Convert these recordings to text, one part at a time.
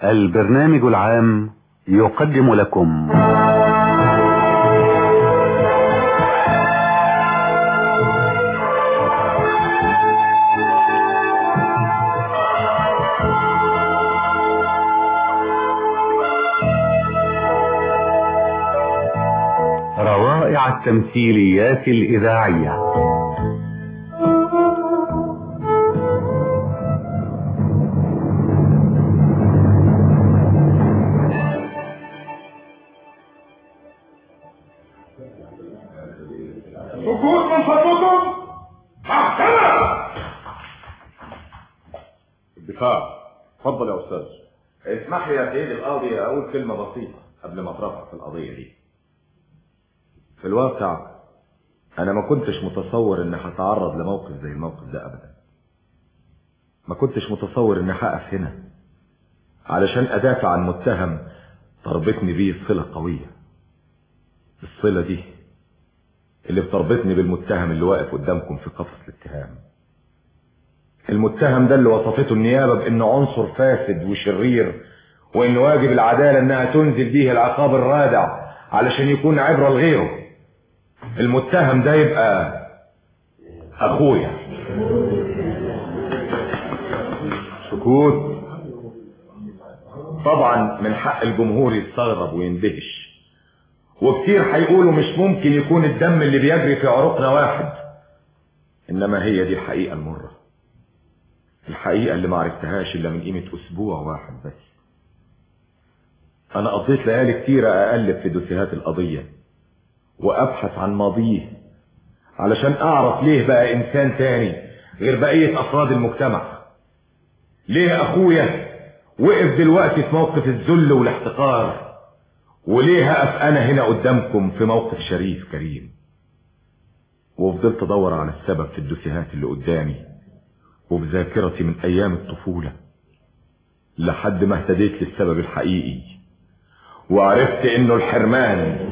البرنامج العام يقدم لكم روائع التمثيليات الإذاعية سكوت من فضلكم محكمة الدفاع اتفضل يا استاذ اسمح لي يا سيدي القاضي اقول كلمة بسيطة قبل ما اترافع في القضية دي في الواقع انا ما كنتش متصور اني هتعرض لموقف زي الموقف ده ابدا ما كنتش متصور اني هقف هنا علشان ادافع عن متهم تربطني بيه صلة قوية الصلة دي اللي بتربطني بالمتهم اللي واقف قدامكم في قفص الاتهام المتهم ده اللي وصفته النيابة بانه عنصر فاسد وشرير وان واجب العدالة انها تنزل بيه العقاب الرادع علشان يكون عبرة لغيره المتهم ده يبقى اخويا سكوت طبعا من حق الجمهور يستغرب ويندهش وكتير هيقولوا مش ممكن يكون الدم اللي بيجري في عروقنا واحد انما هي دي الحقيقة المرة الحقيقة اللي ما عرفتهاش الا من قيمة اسبوع واحد بس انا قضيت ليالي كتيرة اقلب في دوسيهات القضية وابحث عن ماضيه علشان اعرف ليه بقى انسان تاني غير بقية افراد المجتمع ليه اخويا وقف دلوقتي في موقف الذل والاحتقار وليه هقف انا هنا قدامكم في موقف شريف كريم وفضلت ادور على السبب في الدوسيهات اللي قدامي وبذاكرتي من ايام الطفولة لحد ما اهتديت للسبب الحقيقي وعرفت انه الحرمان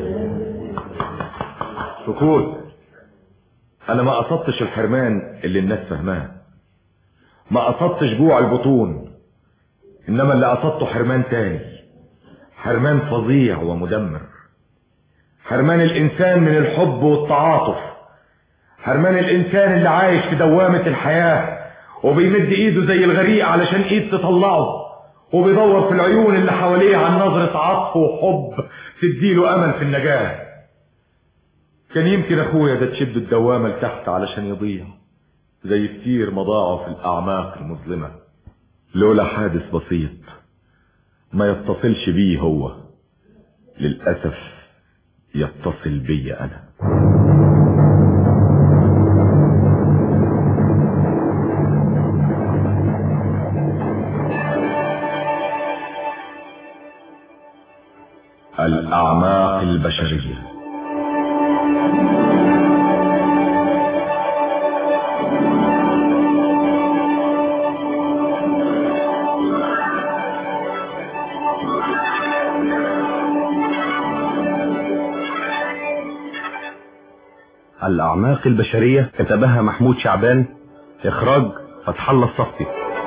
سكوت انا ما قصدتش الحرمان اللي الناس فهماه ما قصدتش جوع البطون انما اللي قصدته حرمان تاني حرمان فظيع ومدمر حرمان الانسان من الحب والتعاطف حرمان الانسان اللي عايش في دوامة الحياة وبيمد ايده زي الغريق علشان ايد تطلعه وبيدور في العيون اللي حواليه عن نظرة عطف وحب تديله امل في النجاة كان يمكن اخويا ده تشد الدوامة لتحت علشان يضيع زي كتير ما ضاعوا في الاعماق المظلمة لولا حادث بسيط ما يتصلش بيه هو للأسف يتصل بي أنا الأعماق البشرية الأعماق البشرية كتبها محمود شعبان إخراج فتح الله الصفتي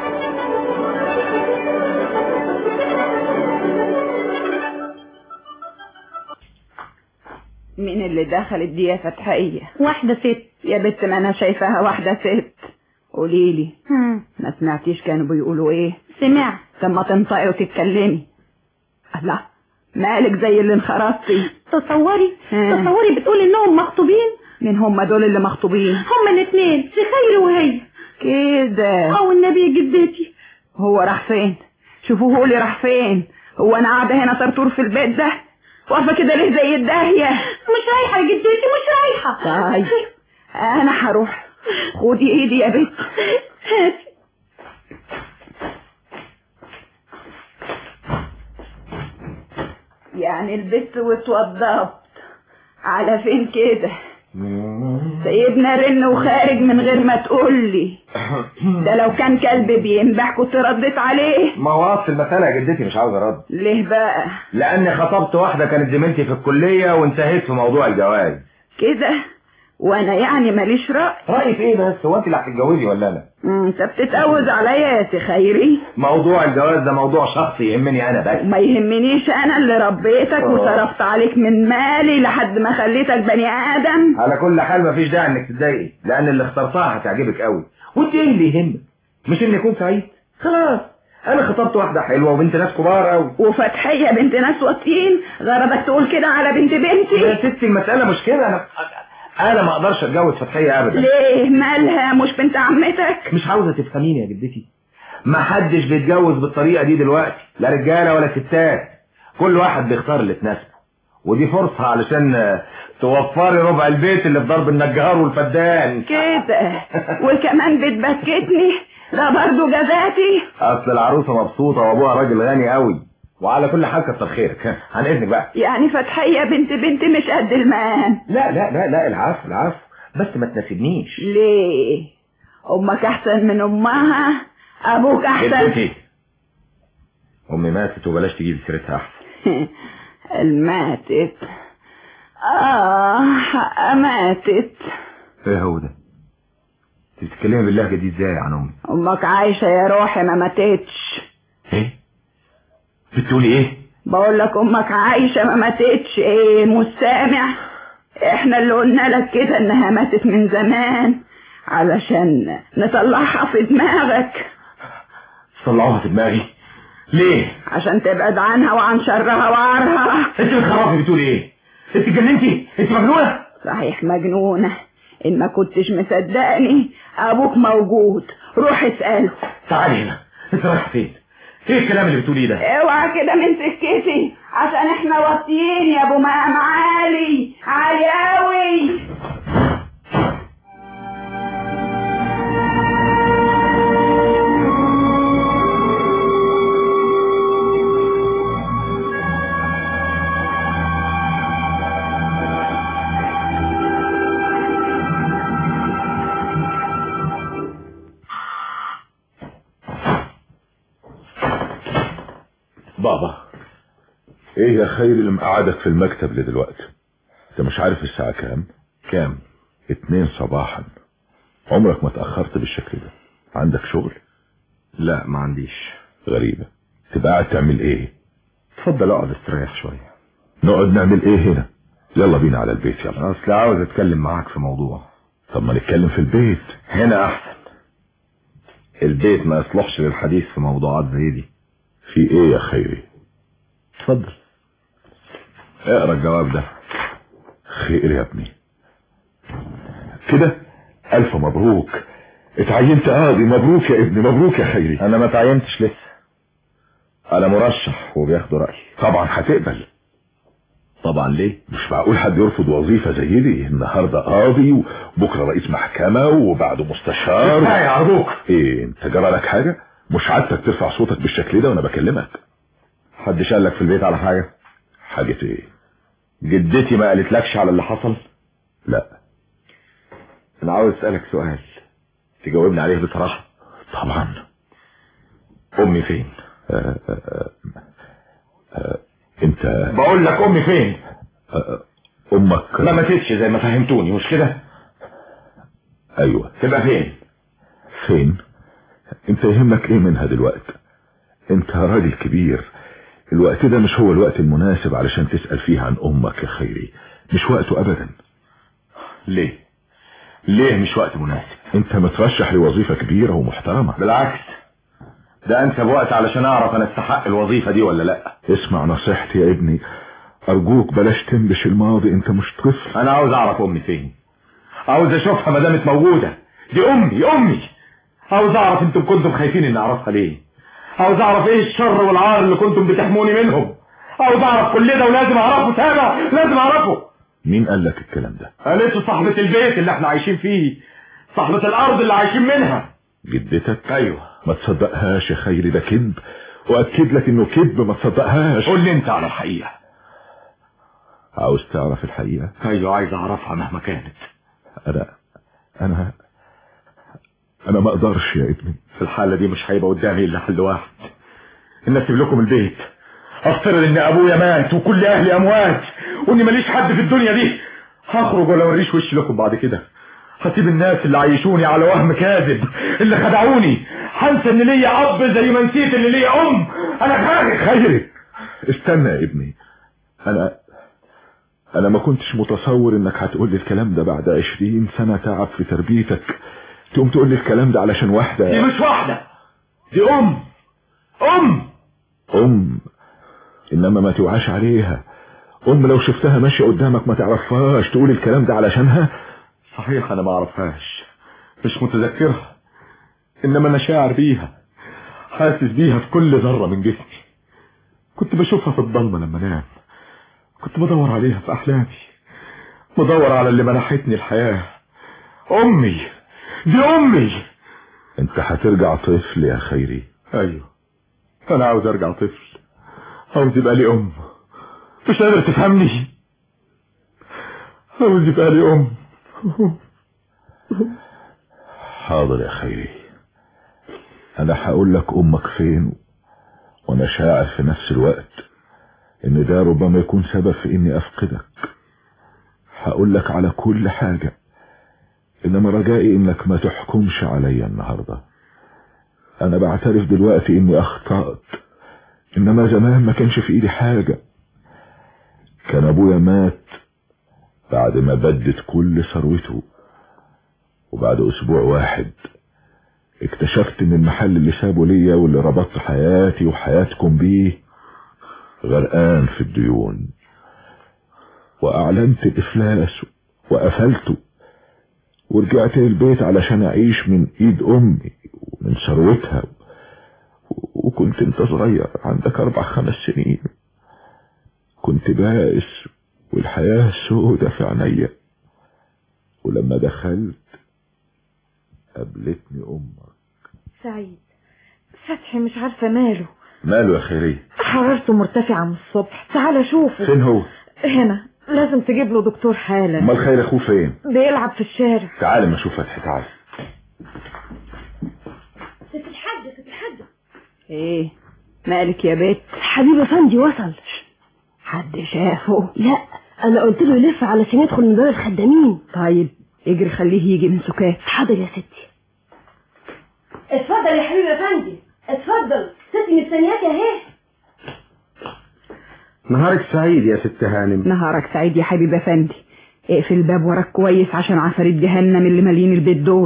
مين اللي دخلت دي يا فتحية واحدة ست يا بنت ما انا شايفاها واحدة ست قوليلي هم. ما سمعتيش كانوا بيقولوا ايه سمعت طب ما تنطقي وتتكلمي الله مالك زي اللي انخرطتي تصوري ها. تصوري بتقول انهم مخطوبين مين هم دول اللي مخطوبين هما الاثنين في خير وهي كده او النبي جدتي هو راح فين شوفوه لي راح فين هو انا قاعده هنا طرطور في البيت ده واقفه كده ليه زي الداهيه مش رايحة يا جدتي مش رايحة طيب انا هروح خدي ايدي يا بنت هاتي يعني لبست واتوضبت على فين كده سيدنا رن وخارج من غير ما تقولي ده لو كان كلب بينبح كنت رديت عليه ما هو اصل المسألة يا جدتي مش عاوز ارد ليه بقى لاني خطبت واحدة كانت زميلتي في الكلية وانتهيت في موضوع الجواز كده وانا يعني ماليش رأي رايك ايه بس هو انت اللي هتتجوزي ولا انا مم، انت بتتقوز عليا يا سي خيري موضوع الجواز ده موضوع شخصي يهمني انا بس ما يهمنيش انا اللي ربيتك آه. وصرفت عليك من مالي لحد ما خليتك بني ادم على كل حال مفيش داعي انك تتضايقي لان اللي اخترتها هتعجبك قوي وانت ايه اللي يهمك مش اني اكون سعيد خلاص انا خطبت واحده حلوه وبنت ناس كبار قوي وفتحية بنت ناس واطيين غرضك تقول كده على بنت يا بنتي ستي المساله مش كده انا انا ما اقدرش اتجوز فتحيه ابدا ليه مالها مش بنت عمتك مش عاوزه تفهميني يا جدتي ما حدش بيتجوز بالطريقه دي دلوقتي لا رجاله ولا ستات كل واحد بيختار اللي تناسبه ودي فرصه علشان آه، توفري ربع البيت اللي في ضرب النجار والفدان كده وكمان بتبكتني ده برضو جزاتي اصل العروسه مبسوطه وابوها راجل غني قوي وعلى كل حال كتر خيرك عن اذنك بقى يعني فتحية بنت بنت مش قد المقام لا لا لا لا العفو العفو بس ما تناسبنيش ليه امك احسن من امها ابوك احسن جدتي امي ماتت وبلاش تجيبي سيرتها احسن الماتت اه حقها ماتت ايه هو ده انت بتتكلمي باللهجه دي ازاي عن امي امك عايشة يا روحي ما ماتتش ايه بتقولي ايه بقول لك امك عايشة ما ماتتش ايه مش سامع احنا اللي قلنا لك كده انها ماتت من زمان علشان نطلعها في دماغك طلعوها في دماغي ليه عشان تبعد عنها وعن شرها وعارها انت بتخرفي بتقولي ايه انت اتجننتي انت مجنونه صحيح مجنونة ان ما كنتش مصدقني ابوك موجود روح اسأله تعالي هنا انت رايحه فين ايه الكلام اللي بتقوليه ده اوعى كده من سكتي عشان احنا واطيين يا ابو مقام عالي عالي قوي بابا ايه يا خير اللي مقعدك في المكتب لدلوقتي انت مش عارف الساعة كام كام اتنين صباحا عمرك ما تأخرت بالشكل ده عندك شغل لا ما عنديش غريبة تبقى قاعد تعمل ايه اتفضل اقعد استريح شويه نقعد نعمل ايه هنا يلا بينا على البيت يلا اصل عاوز اتكلم معاك في موضوع طب ما نتكلم في البيت هنا احسن البيت ما يصلحش للحديث في موضوعات زي دي في ايه يا خيري اتفضل اقرا الجواب ده خير يا ابني كده الف مبروك اتعينت قاضي مبروك يا ابني مبروك يا خيري انا ما تعينتش لسه انا مرشح وبياخدوا رايي طبعا هتقبل طبعا ليه مش معقول حد يرفض وظيفة زي دي النهاردة قاضي وبكرة رئيس محكمة وبعده مستشار يا عربوك ايه انت جرى لك حاجة مش عادتك ترفع صوتك بالشكل ده وانا بكلمك حد شال لك في البيت على حاجه حاجة ايه جدتي ما قالتلكش على اللي حصل لا انا عاوز اسالك سؤال تجاوبني عليه بصراحه طبعا امي فين آه، آه، آه، انت بقول لك امي فين آه، امك ما ماتتش زي ما فهمتوني مش كده ايوه تبقى فين فين انت يهمك ايه منها دلوقتي انت راجل كبير الوقت ده مش هو الوقت المناسب علشان تسأل فيه عن امك يا خيري مش وقته ابدا ليه ليه مش وقت مناسب انت مترشح لوظيفة كبيرة ومحترمة بالعكس ده انسب وقت علشان اعرف انا استحق الوظيفه دي ولا لا اسمع نصيحتي يا ابني ارجوك بلاش تنبش الماضي انت مش طفل انا عاوز اعرف امي فين عاوز اشوفها ما دامت موجوده دي امي امي عاوز اعرف انتم كنتم خايفين اني اعرفها ليه عاوز اعرف ايه الشر والعار اللي كنتم بتحموني منهم عاوز اعرف كل ده ولازم اعرفه سامع لازم اعرفه مين قال لك الكلام ده قالته صاحبة البيت اللي احنا عايشين فيه صاحبة الارض اللي عايشين منها جدتك ايوه ما تصدقهاش يا خيري ده كذب واكد لك انه كذب ما تصدقهاش قول لي انت على الحقيقة عاوز تعرف الحقيقة ايوه عايز اعرفها مهما كانت انا انا انا ما اقدرش يا ابني في الحالة دي مش هيبقى قدامي الا حل واحد ان اسيب لكم البيت افترض ان ابويا مات وكل اهلي اموات واني ماليش حد في الدنيا دي هخرج ولا اوريش وشي لكم بعد كده هسيب الناس اللي عيشوني على وهم كاذب اللي خدعوني هنسى ان ليا اب زي ما نسيت ان ليا ام انا خارج خيري استنى يا ابني انا انا ما كنتش متصور انك هتقول لي الكلام ده بعد عشرين سنة تعب في تربيتك تقوم تقول لي الكلام ده علشان دي واحدة مش واحدة دي ام ام ام انما ما توعاش عليها ام لو شفتها ماشية قدامك ما تعرفهاش تقول الكلام ده علشانها صحيح انا ما اعرفهاش مش متذكرها انما انا شاعر بيها حاسس بيها في كل ذرة من جسمي كنت بشوفها في الضلمة لما انام كنت بدور عليها في احلامي بدور على اللي منحتني الحياة امي دي امي انت هترجع طفل يا خيري ايوه انا عاوز ارجع طفل عاوز يبقى لي ام مش قادر تفهمني عاوز يبقى لي ام حاضر يا خيري انا هقول لك امك فين وانا شاعر في نفس الوقت ان ده ربما يكون سبب في اني افقدك هقول لك على كل حاجة انما رجائي انك ما تحكمش عليا النهاردة انا بعترف دلوقتي اني اخطأت انما زمان ما كانش في ايدي حاجة كان ابويا مات بعد ما بدت كل ثروته وبعد اسبوع واحد اكتشفت ان المحل اللي سابه ليا واللي ربطت حياتي وحياتكم بيه غرقان في الديون واعلنت الافلاس وقفلته ورجعت البيت علشان اعيش من ايد امي ومن ثروتها وكنت انت صغير عندك اربع خمس سنين كنت بائس والحياة سودة في عينيا ولما دخلت قابلتني امك سعيد فتحي مش عارفة ماله ماله يا خيرية حرارته مرتفعة من الصبح تعال شوفه فين هو هنا لازم تجيب له دكتور حالا امال خير اخوه فين بيلعب في الشارع تعال ما اشوف فتحي تعال ست الحاجة ست الحاجة ايه مالك يا بيت حبيب افندي وصل حد شافه لا انا قلت له يلف علشان يدخل من باب الخدامين طيب اجري خليه يجي من سكات حاضر يا ستي اتفضل يا حبيب افندي اتفضل ستي مستنياك اهي نهارك سعيد يا ست هانم نهارك سعيد يا حبيب افندي اقفل الباب وراك كويس عشان عفاريت جهنم اللي مالين البيت دول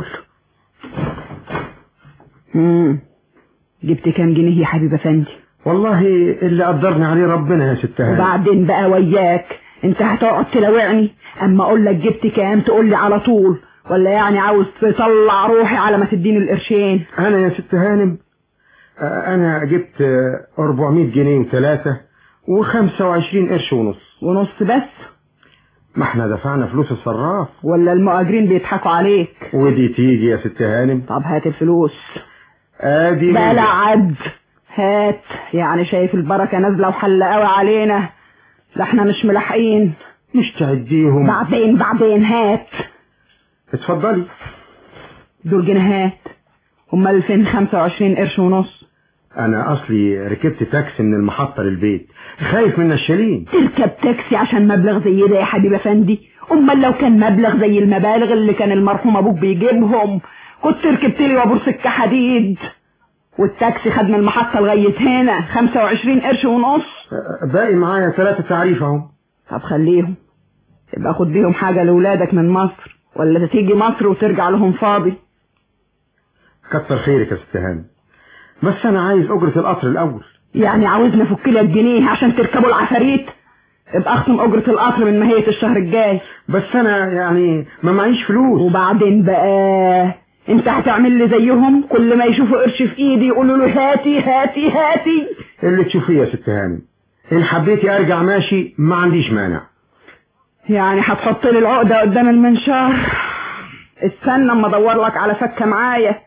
امم جبت كام جنيه يا حبيب افندي والله اللي قدرني عليه ربنا يا ست هانم وبعدين بقى وياك انت هتقعد تلاوعني اما اقول لك جبت كام تقول لي على طول ولا يعني عاوز تطلع روحي على ما تديني القرشين انا يا ست هانم آه، انا جبت آه، 400 جنيه وثلاثة و25 قرش ونص ونص بس ما احنا دفعنا فلوس الصراف ولا المؤاجرين بيضحكوا عليك ودي تيجي يا ست هانم طب هات الفلوس ادي بلا عد هات يعني شايف البركة نازلة وحلة قوي علينا لا احنا مش ملاحقين مش تعديهم بعدين بعدين هات اتفضلي دول جنيهات امال فين 25 قرش ونص انا اصلي ركبت تاكسي من المحطة للبيت خايف من الشالين تركب تاكسي عشان مبلغ زي ده يا حبيب افندي امال لو كان مبلغ زي المبالغ اللي كان المرحوم ابوك بيجيبهم كنت ركبت لي وابور سكة حديد والتاكسي خد من المحطة لغاية هنا 25 قرش ونص آه، باقي معايا ثلاثة تعريف اهو طب خليهم يبقى خد بيهم حاجة لولادك من مصر ولا تيجي مصر وترجع لهم فاضي كتر خيرك يا ست هانم بس انا عايز اجرة القطر الاول يعني عاوزنا افك لك جنيه عشان تركبوا العفاريت ابقى اختم اجرة القطر من ماهية الشهر الجاي بس انا يعني ما معيش فلوس وبعدين بقى انت هتعمل لي زيهم كل ما يشوفوا قرش في ايدي يقولوا له هاتي هاتي هاتي اللي تشوفيه يا ست هانم ان حبيتي ارجع ماشي ما عنديش مانع يعني هتحط لي العقدة قدام المنشار استنى اما ادور لك على فكة معايا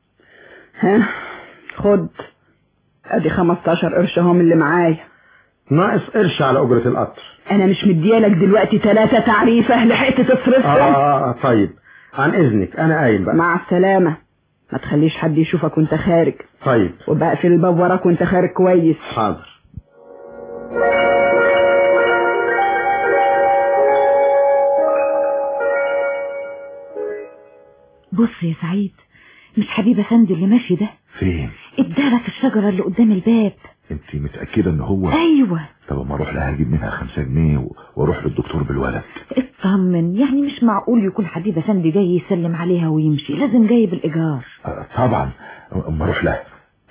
ها خد ادي 15 قرش هم اللي معايا ناقص قرش على اجرة القطر انا مش مديالك دلوقتي ثلاثة تعريفة لحقت آه, تصرفهم آه, اه طيب عن اذنك انا قايم بقى مع السلامة ما تخليش حد يشوفك وانت خارج طيب وبقى في الباب وراك وانت خارج كويس حاضر بص يا سعيد مش حبيب افندي اللي ماشي ده فين اتدارى في الشجرة اللي قدام الباب انت متأكدة ان هو ايوه طب اما اروح لها اجيب منها خمسة جنيه و- واروح للدكتور بالولد اطمن يعني مش معقول يكون حبيب افندي جاي يسلم عليها ويمشي لازم جاي بالايجار آه، طبعا اما اروح لها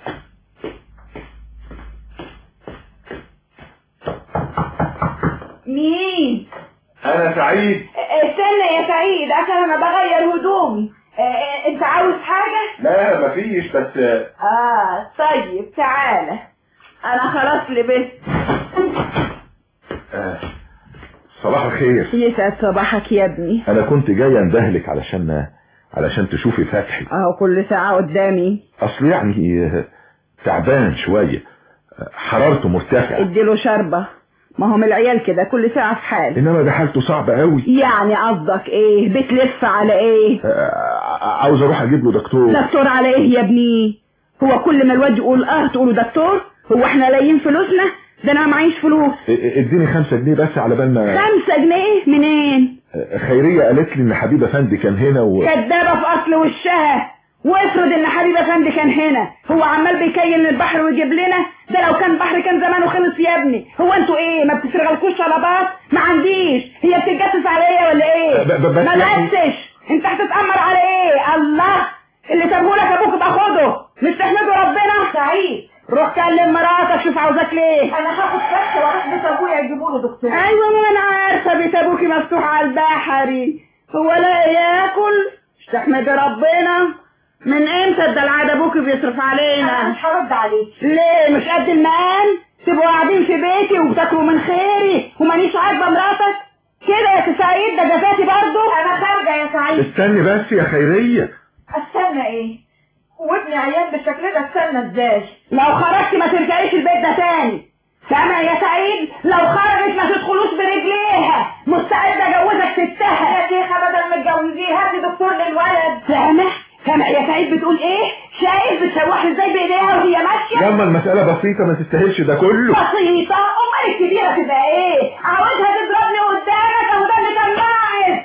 مين انا سعيد استنى يا سعيد عشان انا بغير هدومي آه، آه، انت عاوز حاجة لا مفيش بس اه طيب تعالى انا خلاص لبست آه، صباح الخير يسعد صباحك يا ابني انا كنت جاي اندهلك علشان علشان تشوفي فتحي اهو كل ساعة قدامي اصل يعني آه، تعبان شوية آه، حرارته مرتفعة اديله شربة ما هم العيال كده كل ساعة في حال انما ده حالته صعبة قوي يعني قصدك ايه بتلف على ايه آه، عاوز اروح اجيب له دكتور دكتور على ايه يا ابني هو كل ما الواد يقول اه تقولوا دكتور هو احنا لاقيين فلوسنا ده انا معيش فلوس آه، اديني خمسة جنيه بس على بال ما خمسة جنيه منين آه، خيرية قالت لي ان حبيب افندي كان هنا و... كدابة في اصل وشها وافرض ان حبيب افندي كان هنا هو عمال بيكيل البحر ويجيب لنا ده لو كان بحر كان زمانه خلص يا ابني هو انتوا ايه ما بتشتغلكوش شرابات ما عنديش هي بتتجسس عليا ولا ايه ب- ب- بس ما يعني- لقيتش انت هتتأمر على ايه الله اللي سابهولك ابوك باخده مش تحمدوا ربنا سعيد روح كلم مراتك شوف عاوزاك ليه انا هاخد فخ واروح بيت ابويا يجيبوا له دكتور ايوه ما انا عارفه بيت ابوكي مفتوح على البحري هو لا ياكل مش تحمدي ربنا من امتى ده العاده ابوكي بيصرف انا علينا مش هرد عليك ليه مش قد المقام تبقوا قاعدين في بيتي وبتاكلوا من خيري ومانيش عاجبه مراتك كده يا سي سعيد ده جزاتي برضو انا خارجه يا سعيد استني بس يا خيرية استنى ايه وابني عيان بالشكل ده استنى ازاي لو خرجت ما ترجعيش البيت ده تاني سامع يا سعيد لو خرجت ما تدخلوش برجليها مستعد اجوزك ستها يا شيخه بدل ما تجوزيه هاتي دكتور للولد سامع سامع يا سعيد بتقول ايه شايف بتشوح ازاي بايديها وهي ماشيه لما المسألة بسيطة ما تستاهلش ده كله بسيطه امال الكبيره تبقى ايه عاوزها تضربني قدامك او ده اللي كان ناقص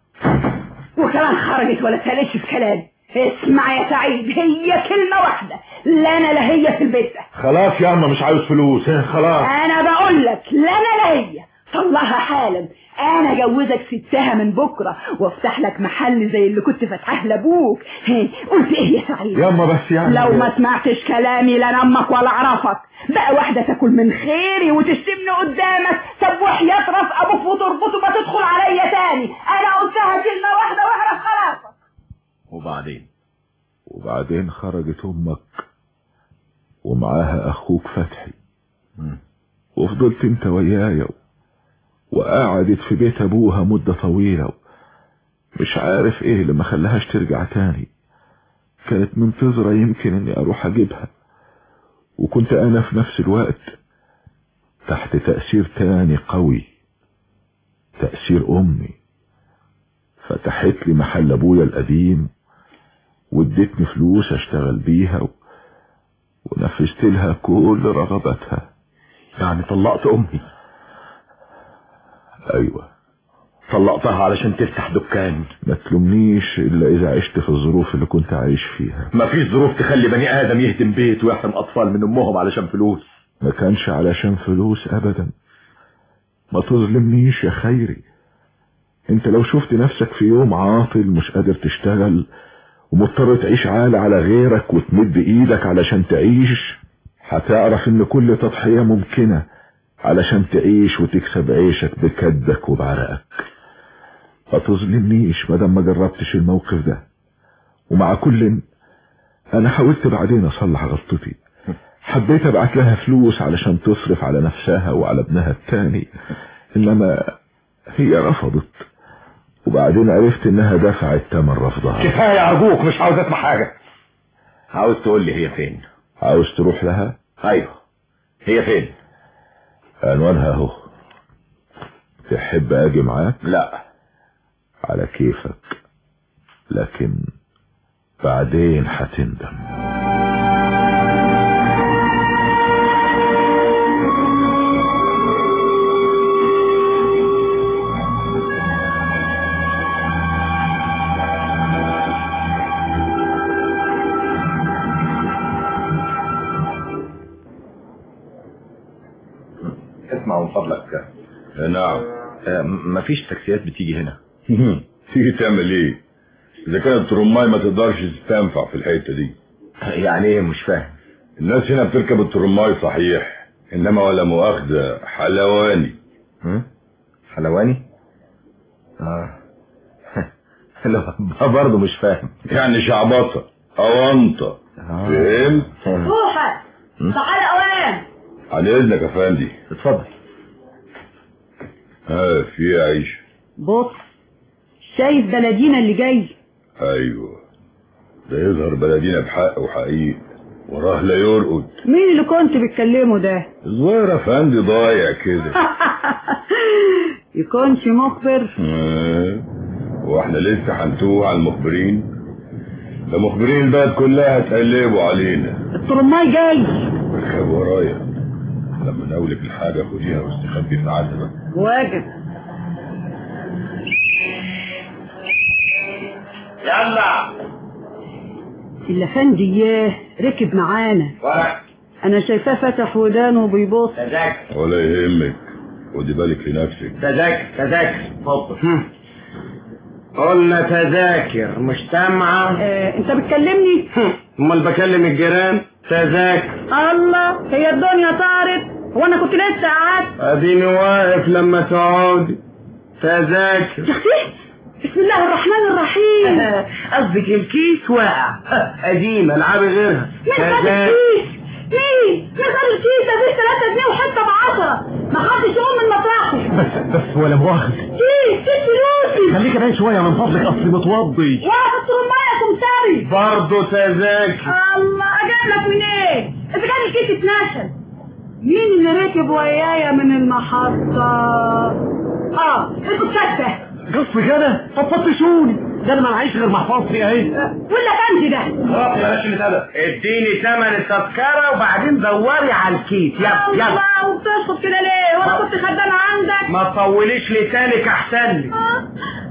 وكمان خرجت ولا سالتش في كلامي اسمع يا سعيد هي كلمه واحده لا انا لا هي في البيت ده خلاص يا اما مش عاوز فلوس ها، خلاص انا بقول لك لا انا لا هي طلعها حالا انا جوزك ستها من بكره وافتح لك محل زي اللي كنت فاتحاه لابوك هي، قلت ايه يا سعيد يا اما بس يعني لو ما سمعتش كلامي لا انا امك ولا اعرفك بقى واحدة تاكل من خيري وتشتمني قدامك طب وحياة راس ابوك وتربطه ما تدخل عليا تاني انا قلتها كلمة واحدة واعرف خلاص وبعدين وبعدين خرجت امك ومعاها اخوك فتحي وفضلت انت ويايا وقعدت في بيت ابوها مدة طويلة مش عارف ايه اللي ما خلاهاش ترجع تاني كانت منتظرة يمكن اني اروح اجيبها وكنت انا في نفس الوقت تحت تأثير تاني قوي تأثير امي فتحت لي محل ابويا القديم وادتني فلوس اشتغل بيها و... ونفذت لها كل رغباتها يعني طلقت امي ايوه طلقتها علشان تفتح دكان ما تلومنيش الا اذا عشت في الظروف اللي كنت عايش فيها مفيش ظروف تخلي بني ادم يهدم بيت ويحرم اطفال من امهم علشان فلوس ما كانش علشان فلوس ابدا ما تظلمنيش يا خيري انت لو شفت نفسك في يوم عاطل مش قادر تشتغل ومضطر تعيش عالة على غيرك وتمد ايدك علشان تعيش هتعرف ان كل تضحية ممكنة علشان تعيش وتكسب عيشك بكدك وبعرقك ما تظلمنيش مادام ما جربتش الموقف ده ومع كل انا حاولت بعدين اصلح غلطتي حبيت ابعت لها فلوس علشان تصرف على نفسها وعلى ابنها التاني انما هي رفضت وبعدين عرفت انها دفعت تمن رفضها كفايه ارجوك مش عاوز اسمع حاجه عاوز تقول لي هي فين عاوز تروح لها ايوه هي فين عنوانها اهو تحب اجي معاك لا على كيفك لكن بعدين هتندم اسمع من فضلك نعم آه، مفيش تاكسيات بتيجي هنا تيجي تعمل ايه اذا كانت الترماي ما تقدرش تستنفع في الحته دي يعني ايه مش فاهم الناس هنا بتركب الترماي صحيح انما ولا مؤاخذه حلواني هم؟ حلواني اه لا برضه مش فاهم يعني شعبطه اونطه آه. فهمت روحك تعال اوام عن اذنك يا فندي اتفضل ها في ايه يا عيشه بص شايف بلدينا اللي جاي ايوه ده يظهر بلدينا بحق وحقيقي وراه لا يرقد مين اللي كنت بتكلمه ده الظاهر يا فندي ضايع كده يكونش مخبر آه. واحنا لسه هنتوه على المخبرين ده مخبرين البلد كلها هتقلبوا علينا الترماي جاي اركب ورايا لما نقولك الحاجة خديها واستخبي في عتبة واجب يلا الافندي ياه ركب معانا ورق انا شايفاه فتح ودانه وبيبص تذاكر ولا يهمك خدي بالك لنفسك تذاكر تذاكر اتفضل قلنا تذاكر مش سامعة آه، انت بتكلمني امال بكلم الجيران تذاكر الله هي الدنيا طارت هو انا كنت لسه قعدت اديني واقف لما تقعدي تذاكر يا اختي بسم الله الرحمن الرحيم قصدك الكيس واقع قديم العابي غيرها مين خد الكيس مين مين خد الكيس ده فيه 3 جنيه وحته ب 10 ما حدش يقوم من مطرحه بس بس ولا مؤاخذة كيس كيس فلوسي خليك بعيد شوية من فضلك أصلي متوضي واقف الترمايه كمساري برضه تذاكر الله اجيب لك منين اذا كان الكيس اتنشل مين اللي ركب ويايا من المحطة اه الكتاب قصدي كده طب فتشوني ده انا ما معيش غير محفظتي اهي ولا كنز ده خلاص يا باشا اللي اديني ثمن التذكرة وبعدين دوري على الكيس يلا يلا الله وبتشخط كده ليه وانا كنت خدامة عندك ما تطوليش لسانك احسن لي آه،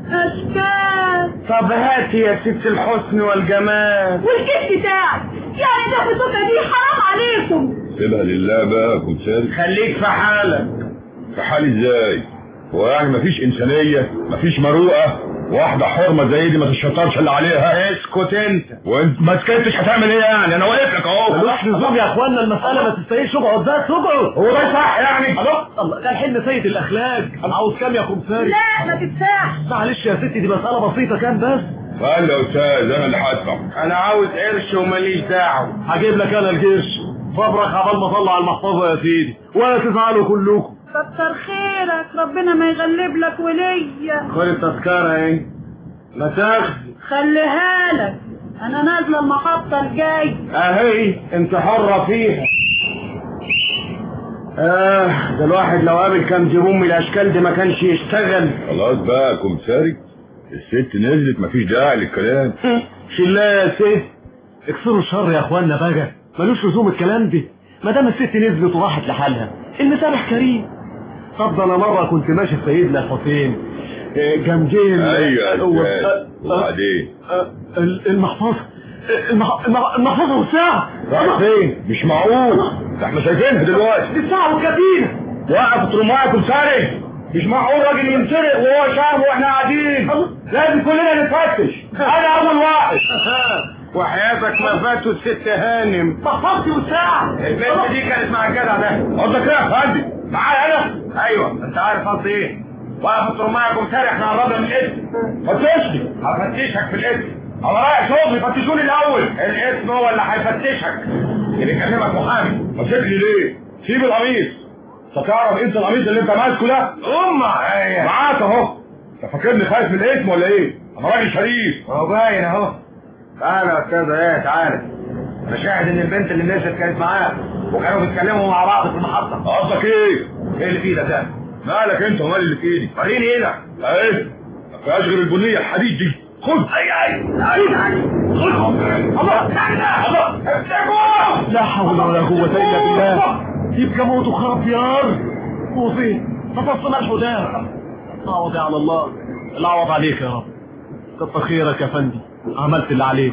اشكال طب هاتي يا ست الحسن والجمال والكيس بتاعك يعني ده في السكة دي حرام عليكم سيبها لله بقى كمثال خليك في حالك في حال ازاي هو يعني مفيش انسانية مفيش مروءة واحدة حرمة زي دي ما تشطرش اللي عليها اسكت انت وانت ما سكتش هتعمل ايه يعني انا واقف لك اهو ملوش لزوم يا اخوانا المسألة ما تستاهلش اقعد بس اقعد هو ده صح يعني الله الله ده الحلم سيد الاخلاق انا عاوز كام يا خمساري لا ما تدفعش معلش يا ستي دي مسألة بسيطة كام بس قال يا استاذ انا اللي هدفع انا عاوز قرش وماليش دعوه هجيب لك انا الجيش صبرك عبال ما اطلع المحفظة يا سيدي ولا تزعلوا كلكم كتر خيرك ربنا ما يغلب لك وليا خد التذكرة اهي ما تاخدي خليها لك انا نازله المحطه الجاي اهي انت حرة فيها اه ده الواحد لو قابل كام زبون من الاشكال دي ما كانش يشتغل خلاص بقى كمثاري الست نزلت مفيش داعي للكلام شلاه يا ست اكسروا الشر يا اخوانا بقى ملوش لزوم الكلام ده ما دام الست نزلت وراحت لحالها المسامح كريم طب ده انا مره كنت ماشي في سيدنا الحسين آه، جمجين ايوه يا هو- استاذ آه، آه، وبعدين آه، ال- المحفظه المح- المح- المحفظه والساعه رايح فين مش معقول ده احنا شايفينها دلوقتي دي الساعه والكابينه وقف ترماية كمثاري مش معقول راجل ينسرق وهو شاب واحنا قاعدين لازم كلنا نتفتش انا اول واحد وحياتك ما فاتوا الست هانم محفظتي والساعه البنت دي كانت مع الجدع ده قصدك ايه يا فندم معايا انا ايوه انت عارف قصدي ايه واقف الترمايه كمثاري احنا قربنا من الاسم فتشني هفتشك في الاسم انا رايح شغلي فتشوني الاول الاسم هو اللي هيفتشك اللي كلمك محامي ماسكني ليه سيب القميص انت تعرف انت القميص اللي انت ماسكه ده امه ايه معاك اهو انت فاكرني خايف من الاسم ولا ايه انا راجل شريف هو باين اهو تعالى يا استاذ ايه تعالى انا شاهد ان البنت اللي نزلت كانت معاه وكانوا بيتكلموا مع بعض في المحطه قصدك ايه ايه اللي في ايدك ده مالك انت ومال اللي في ايدي وريني ايدك ايه ما فيهاش غير البنيه الحديد دي خد اي اي اي اي خد الله تعالى الله امسكوا لا حول ولا قوه الا بالله يبقى موت وخرب ديار وفين فصل ملح ودار اعوض على الله العوض عليك يا رب كتر خيرك يا فندي عملت اللي عليك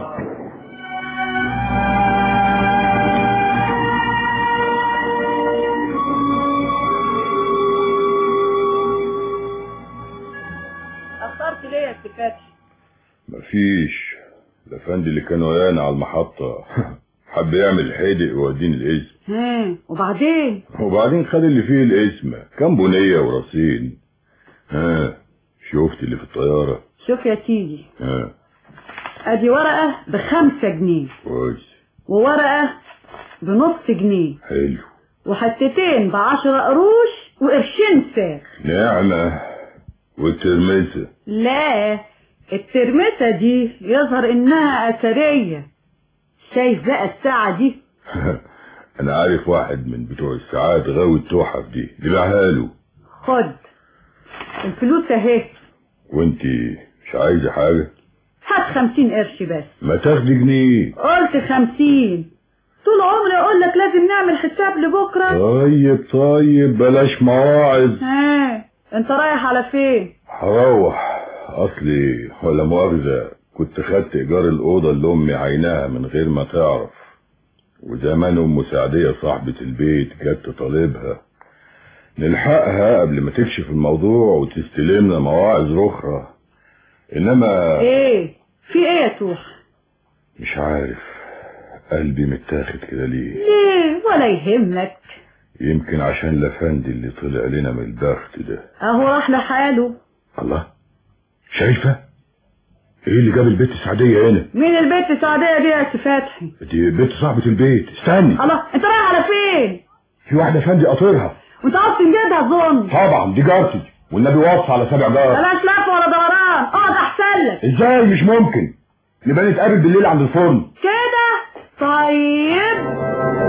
فتحي مفيش الافندي اللي كان ويانا على المحطة حب يعمل حدق ويوديني الاسم ها وبعدين وبعدين خد اللي فيه الاسم كام بنية ورصين ها شفت اللي في الطيارة شوف يا سيدي ها ادي ورقة بخمسة جنيه كويس وورقة بنص جنيه حلو وحتتين بعشرة قروش وقرشين ساخ نعمة والترمسة لا الترمسة دي يظهر انها اثرية شايف بقى الساعة دي انا عارف واحد من بتوع الساعات غاوي التحف دي يبيعها له خد الفلوس اهي وانتي مش عايزة حاجة هات خمسين قرش بس ما تاخدي جنيه قلت خمسين طول عمري اقول لك لازم نعمل حساب لبكرة طيب طيب بلاش مواعظ ها انت رايح على فين هروح اصلي ولا مؤاخذة كنت خدت ايجار الاوضة اللي امي عيناها من غير ما تعرف وزمان ام سعدية صاحبة البيت جت طالبها نلحقها قبل ما تكشف الموضوع وتستلمنا مواعظ اخرى انما ايه في ايه يا توح مش عارف قلبي متاخد كده ليه ليه ولا يهمك يمكن عشان الافندي اللي طلع لنا من البخت ده اهو راح لحاله الله شايفة ايه اللي جاب البيت السعدية هنا مين البيت السعدية دي يا سي فتحي دي بنت صاحبة البيت استني الله انت رايح على فين في واحدة فندي قاطرها وانت عاوز تنجدها اظن طبعا دي جارتي والنبي وصى على سبع جار بلاش لف ولا دوران اقعد احسن لك ازاي مش ممكن نبقى نتقابل بالليل عند الفرن كده طيب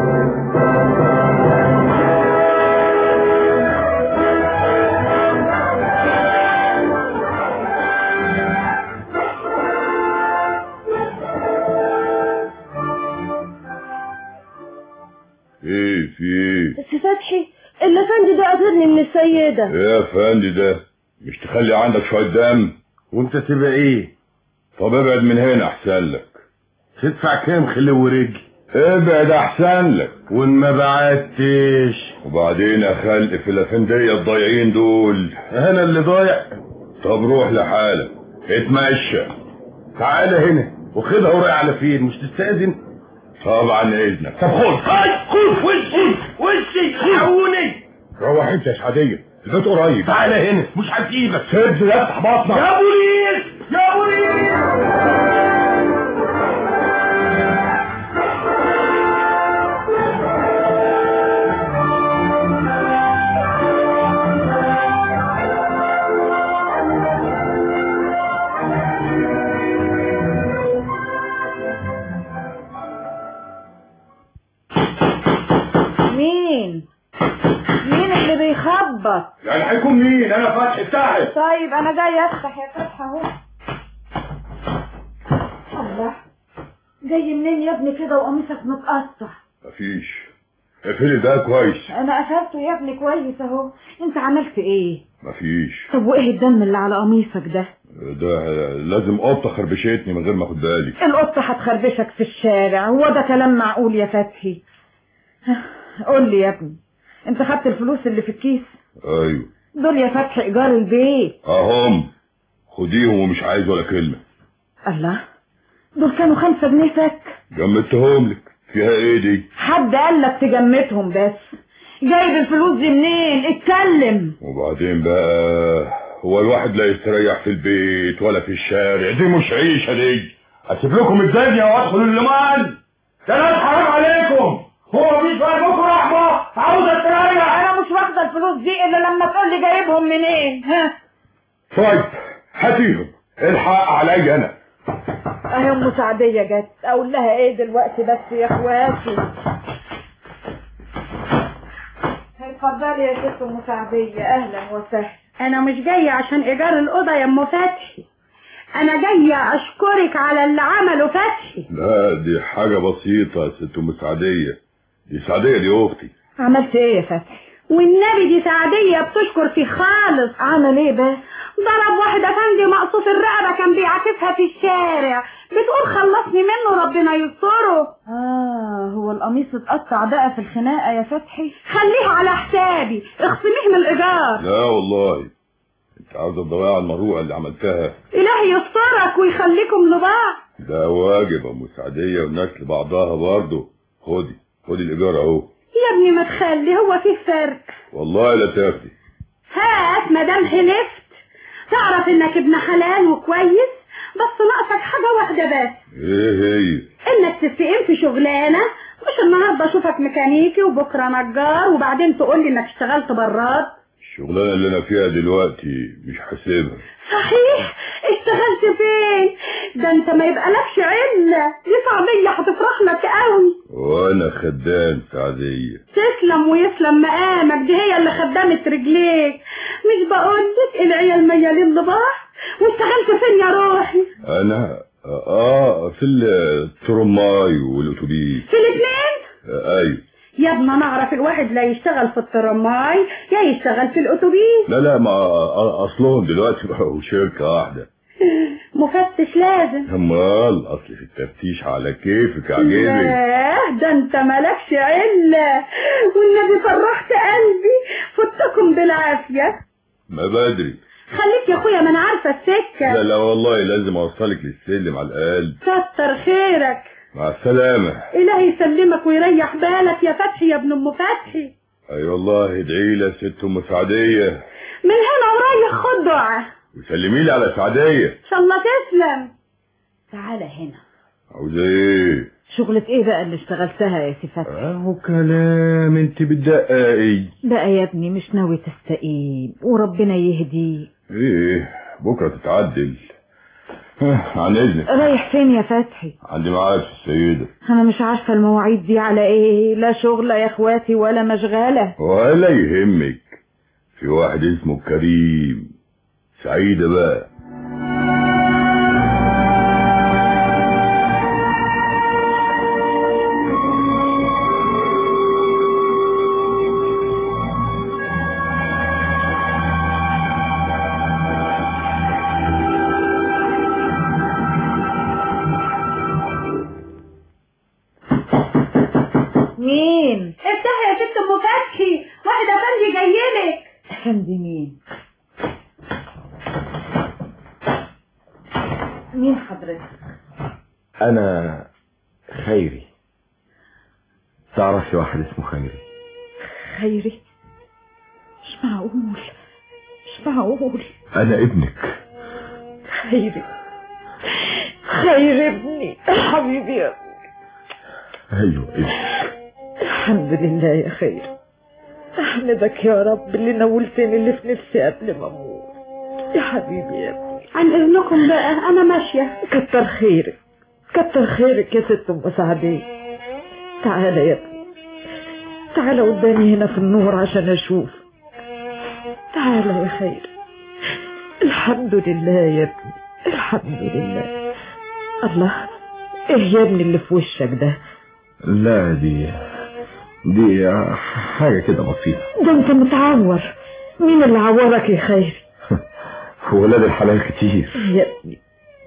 ايه في ايه سي فتحي الافندي ده قاتلني من السيدة ايه يا فندي ده مش تخلي عندك شوية دم وانت تبقى ايه طب ابعد من هنا احسن لك تدفع كام خلو ورجل ابعد احسن لك وان ما بعدتش وبعدين يا خلق في الافندية الضايعين دول انا اللي ضايع طب روح لحالك اتمشى تعالى هنا وخدها ورايح على فين مش تستأذن طبعا اذنك طب خد خد خد وشي وشي حقوني روح انت يا سعدية البيت قريب تعالى هنا مش هسيبك سد افتح بطنك يا بوليس يا بوليس مين مين اللي بيخبط يعني هيكون مين انا فتحي بتاعي طيب انا جاي افتح يا فتحي اهو الله جاي منين يا ابني كده وقميصك متقطع مفيش اقفلي ده كويس انا قفلته يا ابني كويس اهو انت عملت ايه مفيش طب وايه الدم اللي على قميصك ده ده لازم قطة خربشتني من غير ما اخد بالي القطة هتخربشك في الشارع هو ده كلام معقول يا فتحي قول لي يا ابني انت خدت الفلوس اللي في الكيس ايوه دول يا فتحي ايجار البيت اهم خديهم ومش عايز ولا كلمة الله دول كانوا خمسة جنيه فك جمدتهم لك فيها ايه دي حد قال لك تجمدهم بس جايب الفلوس دي منين اتكلم وبعدين بقى هو الواحد لا يستريح في البيت ولا في الشارع دي مش عيشة دي اسيب لكم الدنيا وادخل اللمان ده ناس حرام عليكم هو مفيش في قلبكم رحمه عاوز استريح انا مش واخده الفلوس دي الا لما تقول لي جايبهم منين ها طيب هاتيهم الحق عليا انا اهي ام سعديه جت اقول لها ايه دلوقتي بس يا اخواتي اتفضلي يا ست ام سعديه اهلا وسهلا انا مش جايه عشان ايجار الاوضه يا ام فتحي انا جايه اشكرك على اللي عمله فتحي لا دي حاجة بسيطة يا ست ام سعدية دي سعدية دي اختي عملت ايه يا فتحي والنبي دي سعدية بتشكر فيه خالص عمل ايه بس ضرب واحد افندي مقصوص الرقبة كان بيعاكسها في الشارع بتقول خلصني منه ربنا يستره اه هو القميص اتقطع بقى في الخناقة يا فتحي خليها على حسابي اخصميه من الايجار لا والله انت انت عاوزه الضوايع المروءه اللي عملتها إلهي يسترك ويخليكم لبعض ده واجب يا ام سعديه والناس لبعضها برضه خدي خدي الايجار اهو يا ابني ما تخلي هو فيه فرق والله لا تاخدي هات مدام حلفت تعرف انك ابن حلال وكويس بس ناقصك حاجة واحدة بس ايه هي انك تستقيم في شغلانة مش النهاردة اشوفك ميكانيكي وبكرة نجار وبعدين تقول لي انك اشتغلت براد الشغلانه اللي انا فيها دلوقتي مش حاسبها صحيح اشتغلت فين ده انت ما يبقالكش علة دي صعبية هتفرح لك قوي وانا خدام سعديه تسلم ويسلم مقامك دي هي اللي خدمت رجليك مش بقولك العيال ميالين لبعض واشتغلت فين يا روحي انا اه في الترماي والاتوبيس في الاثنين آه ايوه يا ابني انا اعرف الواحد لا يشتغل في الترماي يا يشتغل في الاتوبيس لا لا ما آه، اصلهم دلوقتي بقوا شركه واحده مفتش لازم امال اصل في التفتيش على كيفك عجبك لا ده انت مالكش علة والنبي فرحت قلبي فتكم بالعافية ما بدري خليك يا اخويا ما انا عارفة لا السكة لا والله لازم اوصلك للسلم على الاقل كتر خيرك مع السلامه الهي يسلمك ويريح بالك يا فتحي يا ابن ام فتحي اي والله ادعي لي يا ست ام سعديه من هنا ورايح خد دعاء وسلمي لي على سعديه ان شاء الله تسلم تعالى هنا عاوزه ايه شغلة ايه بقى اللي اشتغلتها يا سي فتحي اهو كلام انت بتدققي بقى يا ابني مش ناوي تستقيم وربنا يهديك ايه بكره تتعدل ها، عن اذنك رايح فين يا فتحي عندي ميعاد في السيده انا مش عارفة المواعيد دي على ايه لا شغلة يا اخواتي ولا مشغلة ولا يهمك في واحد اسمه كريم سعيدة بقى مين افتحي يا ست ام فتحي واحد افندي جايلك حمدي مين مين حضرتك انا خيري تعرفي واحد اسمه خيري خيري مش معقول مش معقول انا ابنك خيري خير ابني حبيبي يا ابني ايوه ابنك الحمد لله يا خير احمدك يا رب اللي نولتني اللي في نفسي قبل ما اموت يا حبيبي يا ابني عن اذنكم بقى انا ماشية كتر خيرك كتر خيرك يا ست ام سعدية تعالى يا ابني تعالى قدامي هنا في النور عشان اشوف تعالى يا خير الحمد لله يا ابني الحمد لله الله ايه يا ابني اللي في وشك ده لا دي دي حاجة كده بسيطة ده انت متعور مين اللي عورك يا خير ولاد الحلال كتير يا ابني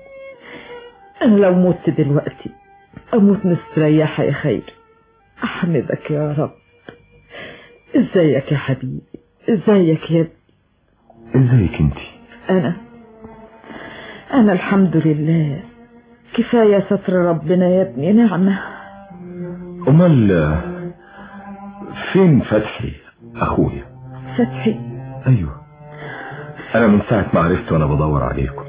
انا لو مت دلوقتي اموت مستريحة يا خير احمدك يا رب ازيك يا حبيبي ازيك يا ابني ازيك انت انا انا الحمد لله كفاية ستر ربنا يا ابني نعمة امال فين فتحي اخويا فتحي ايوه انا من ساعة ما عرفت وانا بدور عليكم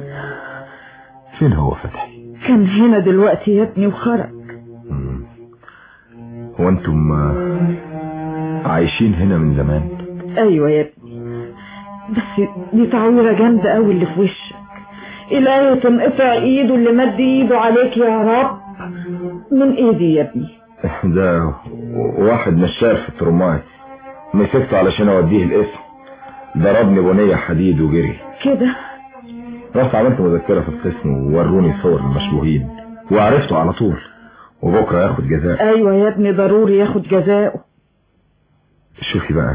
فين هو فتحي كان هنا دلوقتي يا ابني وخرج مم. هو انتم آه، عايشين هنا من زمان ايوه يا ابني بس دي تعويرة جامدة قوي اللي في وشك إلهي تنقطع ايده اللي مد ايده عليك يا رب من ايدي يا ابني ده واحد نشار في الترماي مسكته علشان اوديه القسم ضربني بنية حديد وجري كده رحت عملت مذكرة في القسم ووروني صور المشبوهين وعرفته على طول وبكرة ياخد جزاء ايوه يا ابني ضروري ياخد جزاؤه شوفي بقى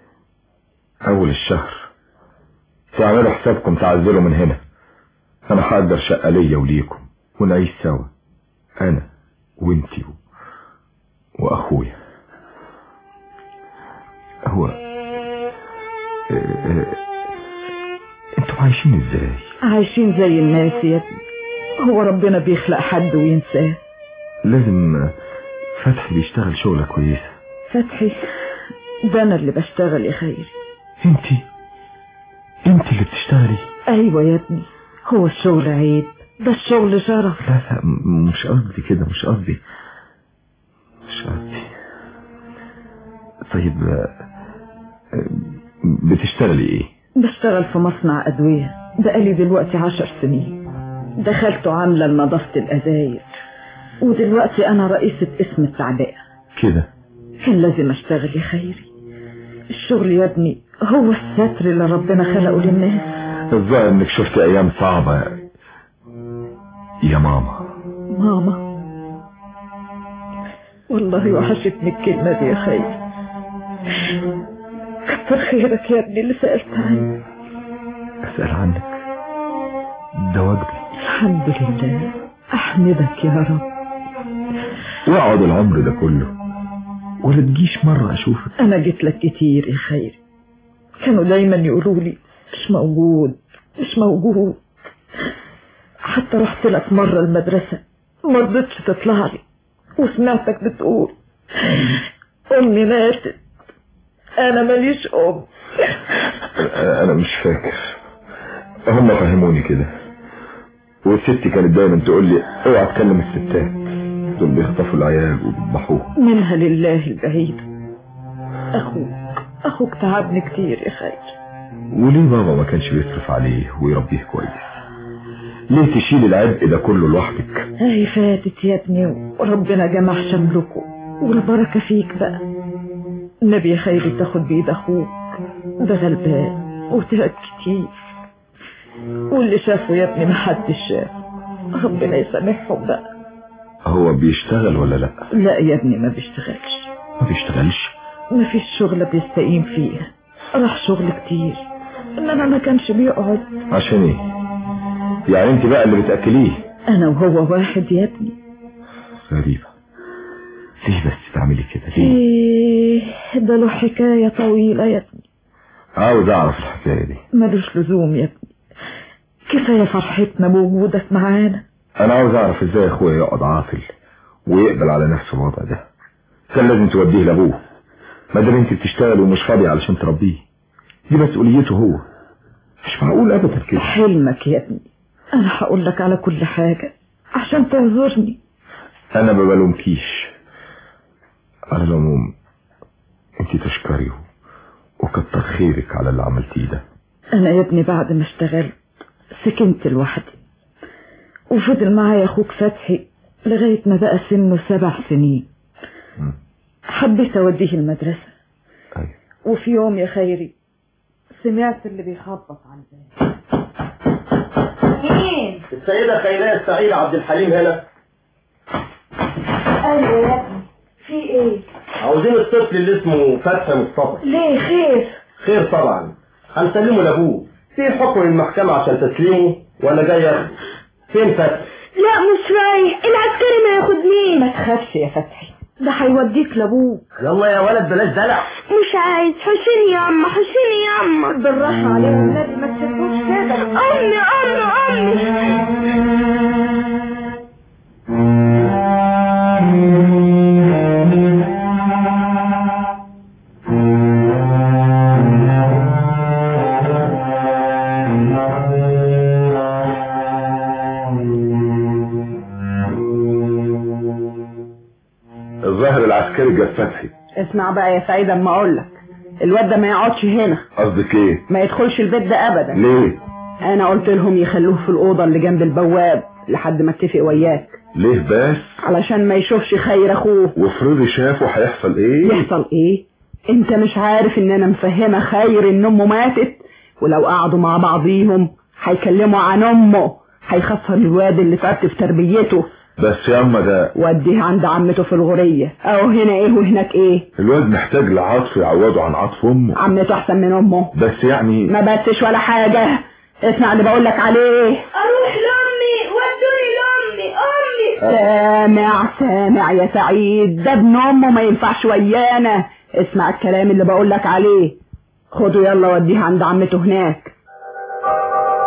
اول الشهر تعملوا حسابكم تعزلوا من هنا انا هقدر شقة ليا وليكم ونعيش سوا انا وانتي و... واخويا هو إيه- إيه- انتوا عايشين ازاي عايشين زي الناس يا ابني هو ربنا بيخلق حد وينساه لازم فتحي بيشتغل شغلة كويسة فتحي ده انا اللي بشتغل يا خيري انتي انت اللي بتشتغلي ايوه يا ابني هو الشغل عيب ده الشغل شرف لا لا م- مش قصدي كده مش قصدي مش قصدي طيب آه، آه، بتشتغلي ايه بشتغل في مصنع أدوية بقالي دلوقتي عشر سنين دخلت عاملة لنظافة الأزاير ودلوقتي أنا رئيسة اسم التعبئة كده كان لازم أشتغل يا خيري الشغل يا ابني هو الستر اللي ربنا خلقه للناس الظاهر انك شفت ايام صعبة يا ماما ماما والله وحشتني الكلمة دي يا خيري كتر خيرك يا ابني اللي سألت عني اسأل عنك ده واجبي الحمد لله أحمدك يا رب واقعد العمر ده كله ولا تجيش مرة اشوفك أنا جيت لك كتير يا خيري كانوا دايما يقولوا لي مش موجود مش موجود حتى رحت لك مرة المدرسة ما رضيتش تطلع لي وسمعتك بتقول أمي ماتت أنا ماليش أم انا مش فاكر هم فهموني كده وستي كانت دايما تقول لي اوعى تكلم الستات دول بيخطفوا العيال وبيذبحوهم منها لله البعيد أخوك أخوك تعبني كتير يا خير وليه بابا ما كانش بيصرف عليه ويربيه كويس ليه تشيل العبء ده كله لوحدك هاي فاتت يا ابني وربنا جمع شملكم والبركة فيك بقى النبي يا خيري تاخد بيد أخوك ده غلبان وتعب كتير واللي شافه يا ابني محدش شافه ربنا يسامحهم بقى هو بيشتغل ولا لا لا يا ابني ما بيشتغلش ما بيشتغلش ما فيش شغلة بيستقيم فيها راح شغل كتير انما ما كانش بيقعد عشان ايه يعني انت بقى اللي بتاكليه انا وهو واحد يا ابني غريبة ليه بس تعملي كده ليه ايه ده له حكاية طويلة يا ابني عاوز اعرف الحكاية دي ملوش لزوم يا ابني كفاية فرحتنا بوجودك معانا انا عاوز اعرف ازاي اخويا يقعد عاطل ويقبل على نفس الوضع ده كان لازم توديه لابوه ما دام انت بتشتغل ومش فاضي علشان تربيه دي مسؤوليته هو مش معقول ابدا كده حلمك يا ابني انا هقول لك على كل حاجة عشان تعذرني انا ما بلومكيش على العموم انت تشكري وكتر خيرك على اللي عملتيه ده انا يا ابني بعد ما اشتغلت سكنت لوحدي وفضل معايا اخوك فتحي لغاية ما بقى سنه سبع سنين مم. حبيت اوديه المدرسة أيوة. وفي يوم يا خيري سمعت اللي بيخبط على الباب مين؟ السيدة خيرية السعيد عبد الحليم هنا ايوه يا ابني في ايه؟ عاوزين الطفل اللي اسمه فتحي مصطفى ليه خير؟ خير طبعا هنسلمه لابوه في حكم المحكمة عشان تسليمه وانا جاي اخده فين فتحي لا مش رايح العسكري ما ياخدنيش ما تخافش يا فتحي ده هيوديك لابوك يلا يا ولد بلاش دلع مش عايز حسين يا اما حسين يا اما بالراحة عليه والنبي ما تشوفوش كده امي امي امي الظاهر العسكري جاب فتحي اسمع بقى يا سعيد اما اقول لك الواد ده ما يقعدش هنا قصدك ايه ما يدخلش البيت ده ابدا ليه انا قلت لهم يخلوه في الاوضه اللي جنب البواب لحد ما اتفق وياك ليه بس علشان ما يشوفش خير اخوه وافرضي شافه هيحصل ايه يحصل ايه انت مش عارف ان انا مفهمه خير ان امه ماتت ولو قعدوا مع بعضيهم هيكلموا عن امه هيخسر الواد اللي تعبت في تربيته بس يا اما ده وديه عند عمته في الغرية اهو هنا ايه وهناك ايه الواد محتاج لعطف يعوضه عن عطف امه عمته احسن من امه بس يعني ما بسش ولا حاجة اسمع اللي بقولك عليه اروح لامي ودوني لامي امي سامع سامع يا سعيد ده ابن امه ما ينفعش ويانا اسمع الكلام اللي بقولك عليه خده يلا وديه عند عمته هناك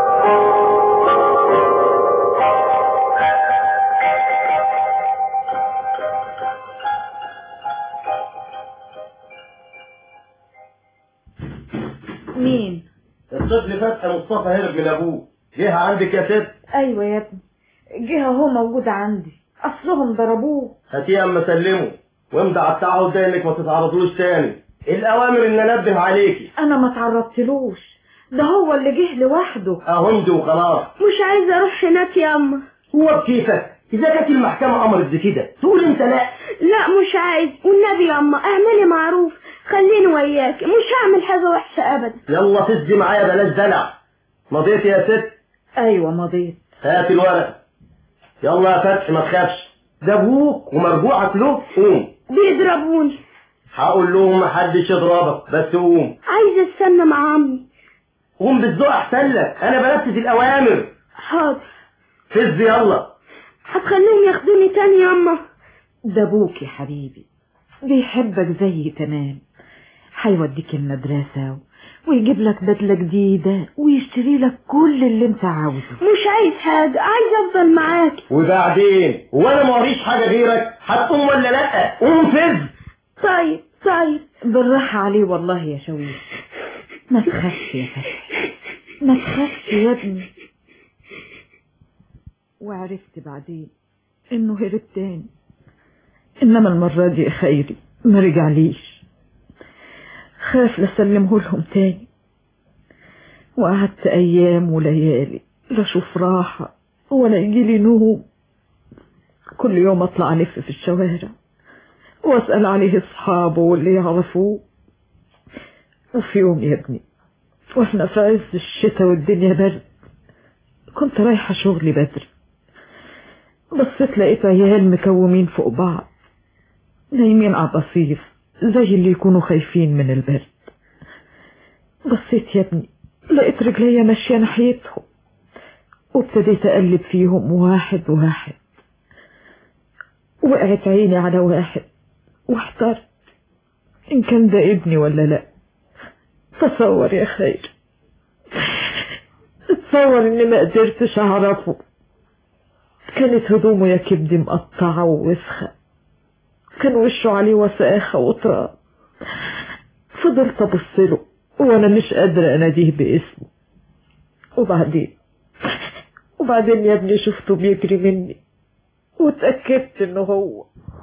مين الطفل فتحي مصطفى هرب من ابوه جه عندك يا ست ايوه يا ابني جه هو موجود عندي اصلهم ضربوه هاتيه اما سلمه وامضي على التعهد ده انك ما تتعرضلوش تاني الاوامر ان انبه عليكي انا ما تعرضتلوش ده هو اللي جه لوحده اهمدي وخلاص مش عايزة اروح هناك يا اما هو بكيفك اذا كانت المحكمه امرت بكده تقول انت لا لا مش عايز والنبي يا اما اعملي معروف خليني وياك مش هعمل حاجة وحشة ابدا يلا تسدي معايا بلاش دلع مضيت يا ست ايوه مضيت هات الورق يلا يا فتحي ما تخافش ده ابوك ومرجوعك له قوم بيضربوني هقول لهم محدش يضربك بس قوم عايزة استنى مع عمي قوم بالذوق احسن لك انا بنفذ الاوامر حاضر فز يلا هتخليهم ياخدوني تاني يا اما ده ابوك يا حبيبي بيحبك زي تمام هيوديك المدرسة ويجيب لك بدلة جديدة ويشتري لك كل اللي انت عاوزه مش عايز حاجة عايز افضل معاك وبعدين وانا ما وريش حاجه غيرك هتقوم ولا لا قوم فز طيب طيب بالراحة عليه والله يا شويش ما تخافش يا فتحي ما تخافش يا ابني وعرفت بعدين انه هرب تاني انما المرة دي يا خيري ما رجعليش خاف لسلمه لهم تاني وقعدت ايام وليالي لا اشوف راحة ولا يجيلي نوم كل يوم اطلع الف في الشوارع واسأل عليه اصحابه واللي يعرفوه وفي يوم يا ابني واحنا في عز الشتاء والدنيا برد كنت رايحة شغلي بدري بصيت لقيت عيال مكومين فوق بعض نايمين على الرصيف زي اللي يكونوا خايفين من البرد بصيت يا ابني لقيت رجليا ماشية ناحيتهم وابتديت أقلب فيهم واحد واحد وقعت عيني على واحد واحترت إن كان ده ابني ولا لا تصور يا خير تصور إني ما قدرتش أعرفه كانت هدومه يا كبدي مقطعة ووسخة كان وشه عليه وساخة وتراب فضلت أبص له وأنا مش قادرة أناديه باسمه وبعدين وبعدين يا ابني شفته بيجري مني واتأكدت إنه هو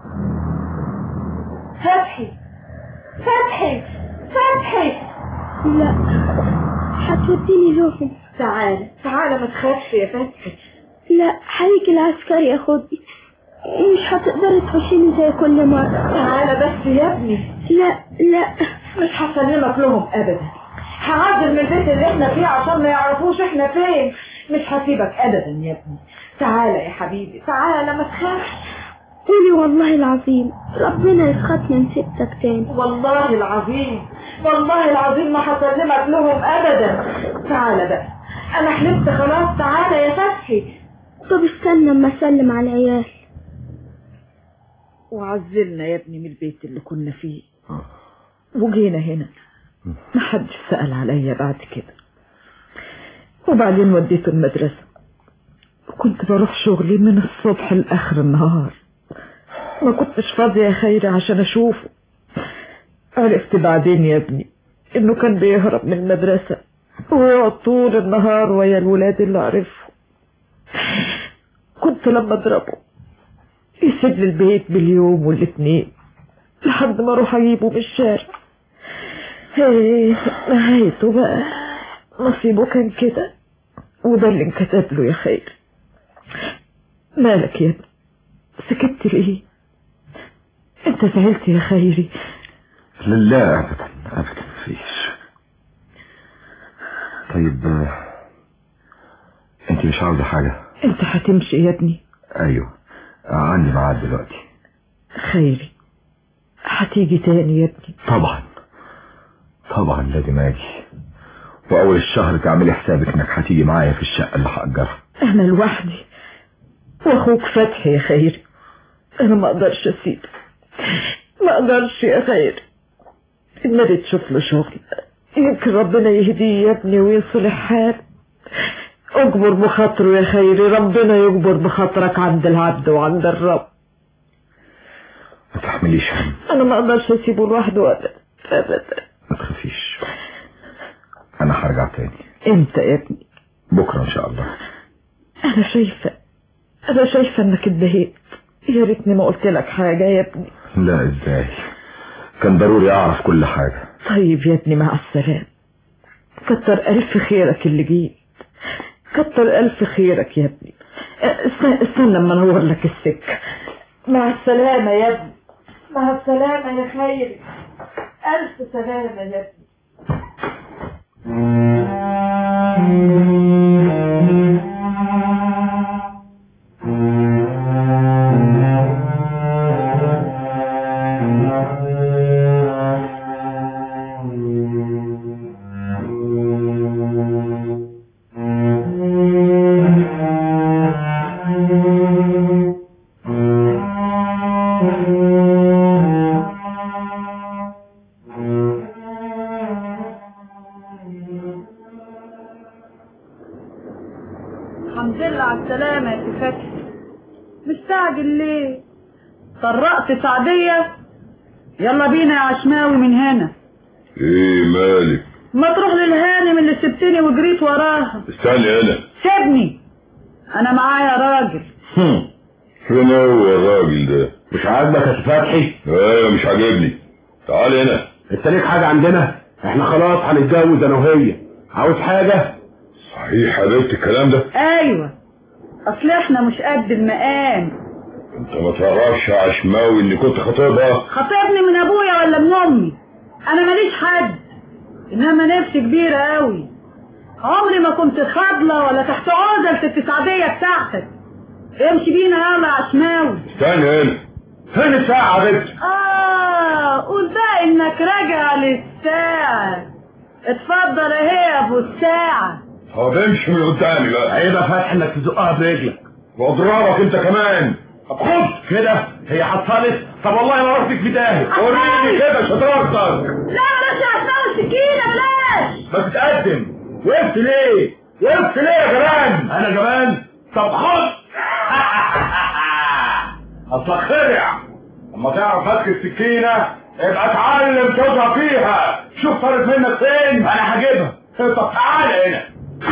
فتحي فتحي فتحي لا هتوديني لهم تعالى تعالى ما تخافش يا فتحي لا هيجي العسكري ياخدني مش هتقدري تخشيني زي كل مرة تعالى بس يا ابني لا لا مش هسلمك لهم ابدا هعزل من البيت اللي احنا فيه عشان ما يعرفوش احنا فين مش هسيبك ابدا يا ابني تعالى يا حبيبي تعالى ما تخافش قولي والله العظيم ربنا يسخط من ستك تاني والله العظيم والله العظيم ما هسلمك لهم ابدا تعالى بقى انا حلمت خلاص تعالى يا فتحي طب استنى اما اسلم على العيال وعزلنا يا ابني من البيت اللي كنا فيه وجينا هنا محدش سأل عليا بعد كده وبعدين وديته المدرسة كنت بروح شغلي من الصبح لآخر النهار ما كنتش فاضية يا خيري عشان أشوفه عرفت بعدين يا ابني إنه كان بيهرب من المدرسة ويقعد طول النهار ويا الولاد اللي أعرفهم كنت لما أضربه يسيب لي البيت باليوم والاتنين لحد ما اروح اجيبه من الشارع ايه نهايته بقى نصيبه كان كده وده اللي انكتب له يا خير مالك يا ابني سكت ليه انت زعلت يا خيري لا ابدا ابدا مفيش طيب آه، انت مش عاوزه حاجه انت هتمشي يا ابني ايوه عندي ميعاد دلوقتي خيري هتيجي تاني يا ابني طبعا طبعا لازم اجي واول الشهر تعملي حسابك انك هتيجي معايا في الشقه اللي هاجرها انا لوحدي واخوك فتحي يا خيري انا ما اقدرش اسيبك ما اقدرش يا خيري النبي تشوف له شغل يمكن ربنا يهديه يا ابني ويصلح حاله اجبر بخاطره يا خيري ربنا يجبر بخاطرك عند العبد وعند الرب ما تحمليش هم انا ما اقدرش اسيبه لوحده ابدا ابدا ما تخافيش هرجع تاني امتى يا ابني بكرة ان شاء الله انا شايفة انا شايفة انك اتبهيت يا ريتني ما قلت لك حاجة يا ابني لا ازاي كان ضروري اعرف كل حاجة طيب يا ابني مع السلامة كتر الف خيرك اللي جيت كتر الف خيرك يا ابني استنى, استنى لما انور لك السكة مع السلامة يا ابني مع السلامة يا خيري الف سلامة يا ابني الحمد لله على السلامة يا سي فتحي مستعجل ليه طرقت سعدية يلا بينا يا عشماوي من هنا ايه مالك ما تروح للهانم اللي سبتني وجريت وراها استني انا سيبني انا معايا راجل فين هو الراجل ده مش عاجبك يا سي فتحي ايوه مش عاجبني تعال هنا انت ليك حاجة عندنا احنا خلاص هنتجوز انا وهي عاوز حاجة صحيح حبيبتي الكلام ده ايوه اصل احنا مش قد المقام انت ما تعرفش يا عشماوي اني كنت خطيبها خطيبني من ابويا ولا من امي انا ماليش حد انما نفسي كبيرة قوي عمري ما كنت خاضلة ولا تحت عزل في السعدية بتاعتك امشي بينا يلا يا عشماوي استني هنا فين الساعة يا بنتي اه قول بقى انك راجع للساعة اتفضل اهي يا ابو الساعة طب امشي من قدامي بقى عيب يا فتحي انك تزقها برجلك واضربك انت كمان طب خد كده هي حصلت طب والله ما رحتك في داهية وريني كده شطارتك لا بلاش يا عشماوي السكينة بلاش ما تتقدم وقفت ليه وقفت ليه يا جبان انا جبان طب خد اصلك خدع اما تعرف هتك السكينة ابقى اتعلم تضرب فيها شوف صارت منك فين انا هجيبها طب تعالى هنا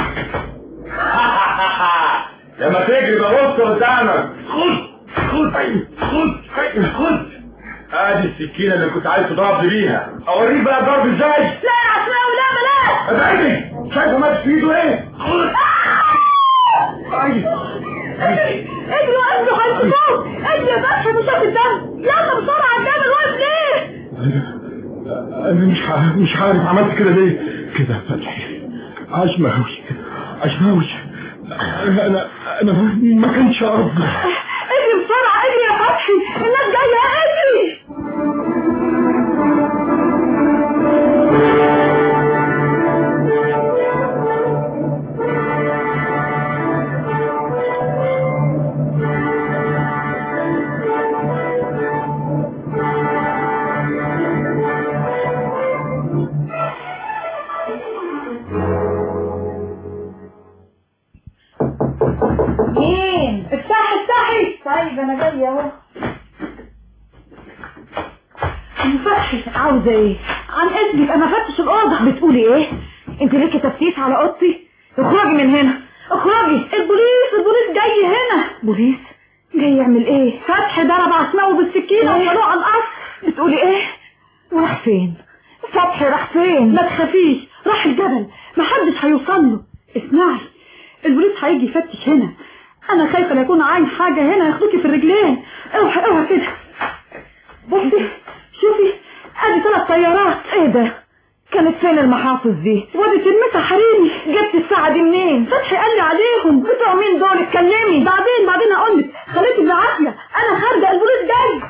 لما تجري ببص قدامك خد خد خد خد ادي السكينة اللي كنت عايز تضرب لي بيها اوريك بقى الضرب ازاي لا يا عشماوي لا بلاش ابعدي شايفه مات في ايده ايه خد اجري اجري واجري هيشوفوك اجري يا فتحي مش شايف الدم يلا بسرعة الدم الواقف ليه انا مش عارف مش عارف عملت كده ليه كده يا فتحي عشماوي عشماوي انا انا ما كانش قصدي اجري بسرعة اجري يا فتحي الناس جاية اجري مين افتحي افتحي طيب انا جايه اهو فتحي عاوزه ايه عن اذنك انا فتش الاوضه بتقولي ايه انت ليكي تفتيش على اوضتي اخرجي من هنا اخرجي البوليس البوليس جاي هنا بوليس جاي يعمل ايه فتحي ضرب عشماوي بالسكينه وطلعوا على القصر بتقولي ايه راح فين فتحي راح فين ما تخافيش راح الجبل محدش هيوصل له اسمعي البوليس هيجي يفتش هنا انا خايفه لا يكون عاين حاجه هنا ياخدوكي في الرجلين اوعي اوعي كده بصي شوفي ادي ثلاث طيارات ايه ده كانت فين المحافظ دي وادي تلمسها حريمي جبت الساعة دي منين فتحي قال لي عليهم بتوع مين دول اتكلمي بعدين بعدين اقول لك خليكي بالعافية انا خارجة البوليس جاي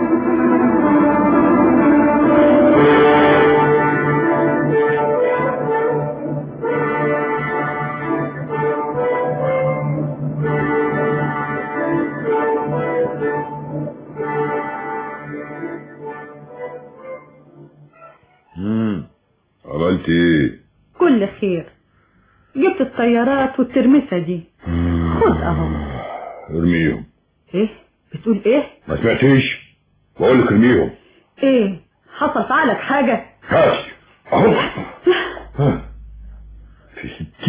امم عملت ايه كل خير جبت الطيارات والترمسة دي خد اهو ارميهم ايه بتقول ايه ما سمعتيش بقول لك ارميهم ايه حصل فعلك حاجة هات اهو ها.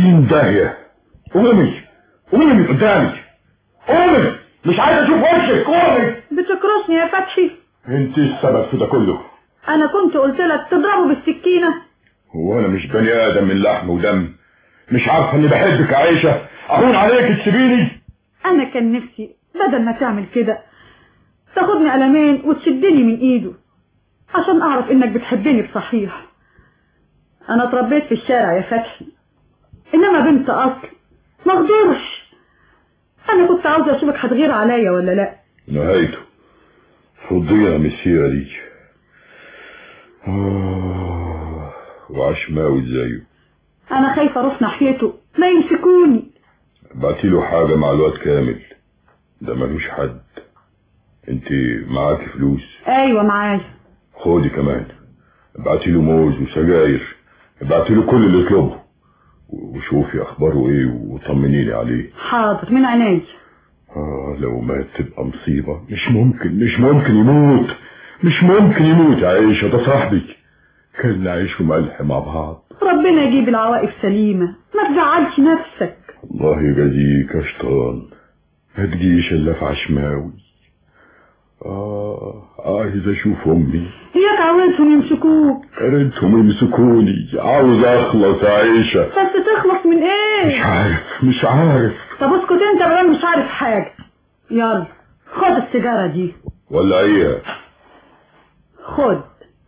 ستين داهية قومي قومي من قدامي قومي مش عايز اشوف وشك قومي بتكرسني يا فتحي انت السبب في ده كله انا كنت قلت لك تضربه بالسكينة هو انا مش بني ادم من لحم ودم مش عارفه اني بحبك يا عيشه اهون عليك تسيبيني انا كان نفسي بدل ما تعمل كده تاخدني قلمين وتشدني من ايده عشان اعرف انك بتحبني بصحيح انا اتربيت في الشارع يا فتحي انما بنت اصل ما اقدرش انا كنت عاوزه اشوفك هتغير عليا ولا لا نهايته فضينا من السيرة دي آه، وعشماوي زيه انا خايفه اروح ناحيته لا يمسكوني بعتيله حاجة مع الواد كامل ده ملوش حد انت معاكي فلوس ايوه معايا خدي كمان ابعتيله موز وسجاير ابعتيله كل اللي يطلبه وشوفي اخباره ايه وطمنيني عليه حاضر من عيني آه لو مات تبقى مصيبة مش ممكن مش ممكن يموت مش ممكن يموت يا عيشة ده صاحبي كان نعيش وملح مع بعض ربنا يجيب العواقب سليمة ما تزعلش نفسك الله يجازيك يا شيطان ما تجيش الا في عشماوي آه عايز اشوف امي هيك عاوزهم يمسكوك يا ريتهم يمسكوني عاوز اخلص يا عيشة بس تخلص من مش ايه عارف مش عارف طب اسكت انت بقى مش عارف حاجة يلا خد السيجارة دي ولا ايه خد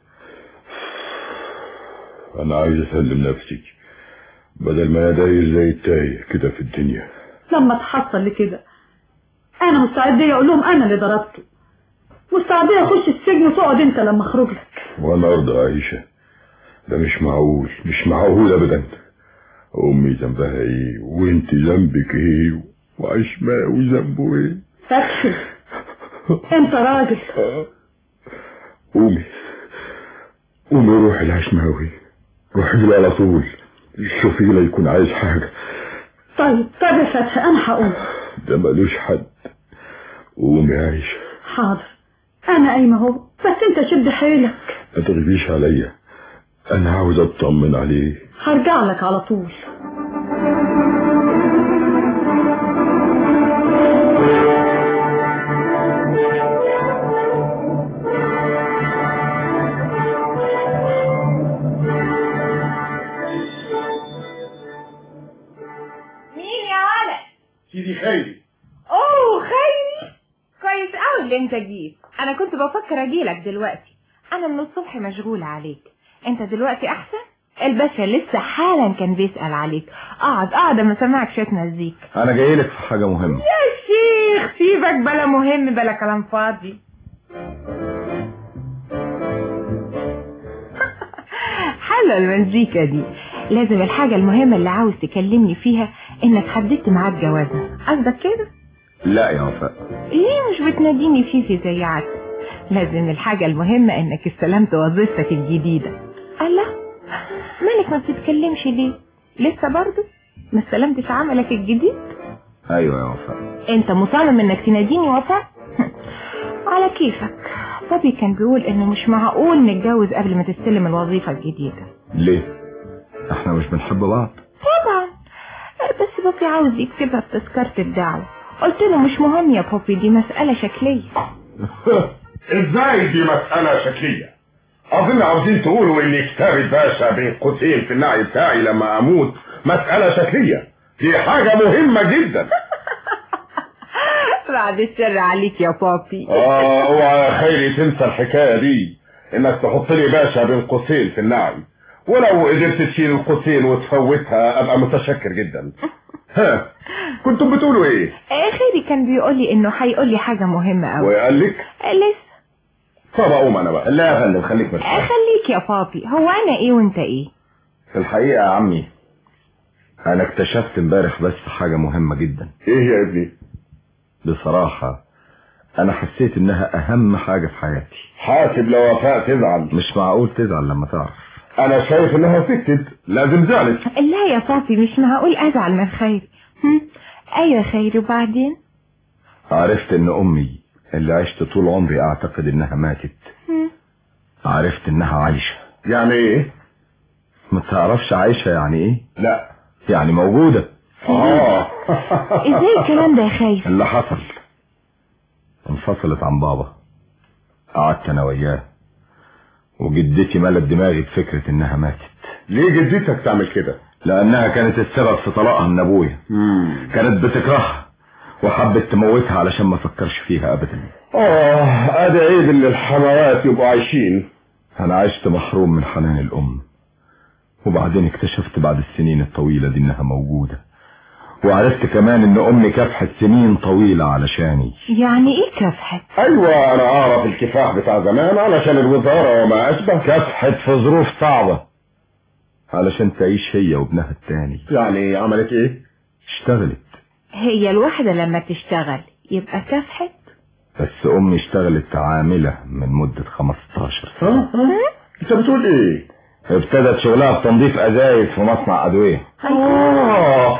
انا عايز اسلم نفسي بدل ما انا داير زي التايه كده في الدنيا لما تحصل لكده انا مستعدة اقول لهم انا اللي ضربته مستعدة اخش السجن وتقعد انت لما اخرج لك وانا ارضى يا عيشة ده مش معقول مش معقول ابدا امي ذنبها ايه وانت ذنبك ايه وعشماوي ذنبه ايه فتحي انت راجل قومي قومي روحي العشماوي روحي له على طول شوفي لا يكون عايز حاجة طيب طيب يا فتحي انا هقوم ده ملوش حد قومي يا عيشة حاضر انا قايمة اهو بس انت شد حيلك ما تغيبيش عليا انا عاوز اطمن عليه هرجع لك على طول مين يا ولد سيدي خيري اوه خيري كويس قوي اللي انت جيت انا كنت بفكر اجيلك دلوقتي انا من الصبح مشغولة عليك انت دلوقتي احسن الباشا لسه حالا كان بيسأل عليك اقعد اقعد اما سمعك شوية مزيك انا جاي لك في حاجة مهمة يا شيخ سيبك بلا مهم بلا كلام فاضي حلوة المزيكا دي لازم الحاجة المهمة اللي عاوز تكلمني فيها انك حددت ميعاد جوازنا قصدك كده لا يا وفاء ليه مش بتناديني فيفي زي عادة لازم الحاجة المهمة انك استلمت وظيفتك الجديدة الله مالك ما بتتكلمش ليه لسه برضو ما استلمتش عملك الجديد ايوه يا وفاء انت مصمم انك تناديني وفاء على كيفك بابي كان بيقول انه مش معقول نتجوز قبل ما تستلم الوظيفة الجديدة ليه احنا مش بنحب بعض طبعا بس بابي عاوز يكتبها في تذكرة الدعوة قلت له مش مهم يا بابي دي مسألة شكلية ازاي دي مسألة شكلية اظن عاوزين تقولوا ان كتاب الباشا بين قوسين في النعي بتاعي لما اموت مسألة شكلية دي حاجة مهمة جدا بعد الشر عليك يا بابي اه اوعى يا خيري تنسى الحكاية دي انك تحط لي باشا بين قوسين في النعي ولو قدرت تشيل القوسين وتفوتها ابقى متشكر جدا ها كنتم بتقولوا ايه خيري كان بيقول لي انه هيقول لي حاجة مهمة قوي وقال لك لسه طب اقوم انا بقى لا يا فندم خليك بس خليك يا بابي هو انا ايه وانت ايه في الحقيقة يا عمي انا اكتشفت امبارح بس حاجة مهمة جدا ايه يا ابني بصراحة انا حسيت انها اهم حاجة في حياتي حاسب لو وفاء تزعل مش معقول تزعل لما تعرف انا شايف انها سكتت لازم زعلت لا يا بابي مش معقول ازعل من خيري هم؟ ايوه خيري وبعدين عرفت ان امي اللي عشت طول عمري اعتقد انها ماتت هم؟ عرفت انها عايشة يعني ايه ما تعرفش عايشة يعني ايه لا يعني موجودة اه ازاي الكلام ده يا خاير اللي حصل انفصلت عن بابا قعدت انا وياه وجدتي ملت دماغي بفكرة انها ماتت ليه جدتك تعمل كده لانها كانت السبب في طلاقها من ابويا كانت بتكرهها وحبت تموتها علشان ما فكرش فيها ابدا اه ادي عيب ان الحموات يبقوا عايشين انا عشت محروم من حنان الام وبعدين اكتشفت بعد السنين الطويلة دي انها موجودة وعرفت كمان ان امي كافحت سنين طويلة علشاني يعني ايه كافحت ايوه انا اعرف الكفاح بتاع زمان علشان الوزارة وما اشبه كافحت في ظروف صعبة علشان تعيش هي وابنها التاني يعني عملت ايه اشتغلت هي الواحدة لما تشتغل يبقى كافحت بس امي اشتغلت عاملة من مدة 15 سنة ها ها انت بتقول ايه ابتدت شغلها في تنظيف ازايز في مصنع ادوية اه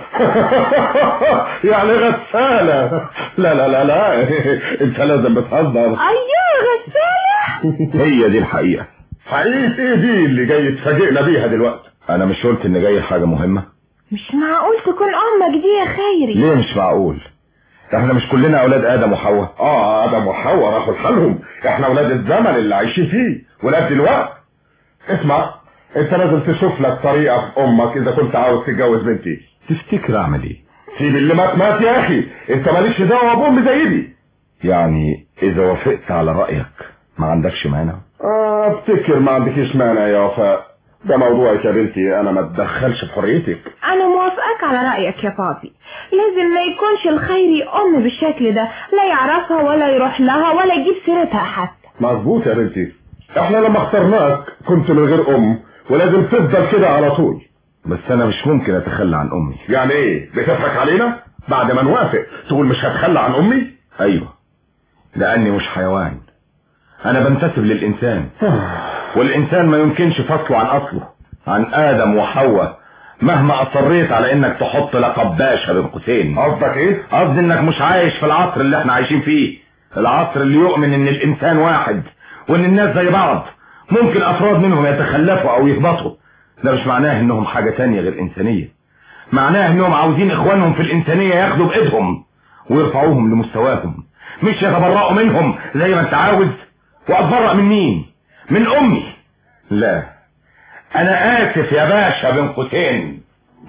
يعني غسالة لا لا لا لا انت لازم بتهزر ايوه غسالة هي دي الحقيقة حقيقة ايه دي اللي جاي تفاجئنا بيها دلوقتي انا مش قلت ان جاي حاجة مهمة مش معقول تكون امك دي يا خيري ليه مش معقول احنا مش كلنا اولاد ادم وحواء اه ادم وحواء راحوا لحالهم احنا ولاد الزمن اللي عايشين فيه ولاد دلوقتي اسمع انت لازم تشوف لك طريقة في امك اذا كنت عاوز تتجوز بنتي تفتكر اعمل ايه سيب اللي مات مات يا اخي انت مالكش دعوه بام زي دي يعني اذا وافقت على رأيك ما عندكش مانع اه افتكر ما عندكيش مانع يا وفاء ده موضوعك يا بنتي انا ما اتدخلش في حريتك انا موافقك على رأيك يا بابي لازم ما يكونش الخيري ام بالشكل ده لا يعرفها ولا يروح لها ولا يجيب سيرتها حتى مظبوط يا بنتي احنا لما اخترناك كنت من غير ام ولازم تفضل كده على طول بس انا مش ممكن اتخلى عن امي يعني ايه بتضحك علينا بعد ما نوافق تقول مش هتخلى عن امي ايوه لاني مش حيوان انا بنتسب للانسان والانسان ما يمكنش فصله عن اصله عن ادم وحواء مهما اصريت على انك تحط لقب باشا بين قوسين قصدك ايه قصدي انك مش عايش في العصر اللي احنا عايشين فيه العصر اللي يؤمن ان الانسان واحد وان الناس زي بعض ممكن افراد منهم يتخلفوا او يهبطوا ده مش معناه انهم حاجة تانية غير انسانية معناه انهم عاوزين اخوانهم في الانسانية ياخدوا بايدهم ويرفعوهم لمستواهم مش يتبرأوا منهم زي ما انت عاوز واتبرأ من مين من امي لا انا اسف يا باشا بين قوسين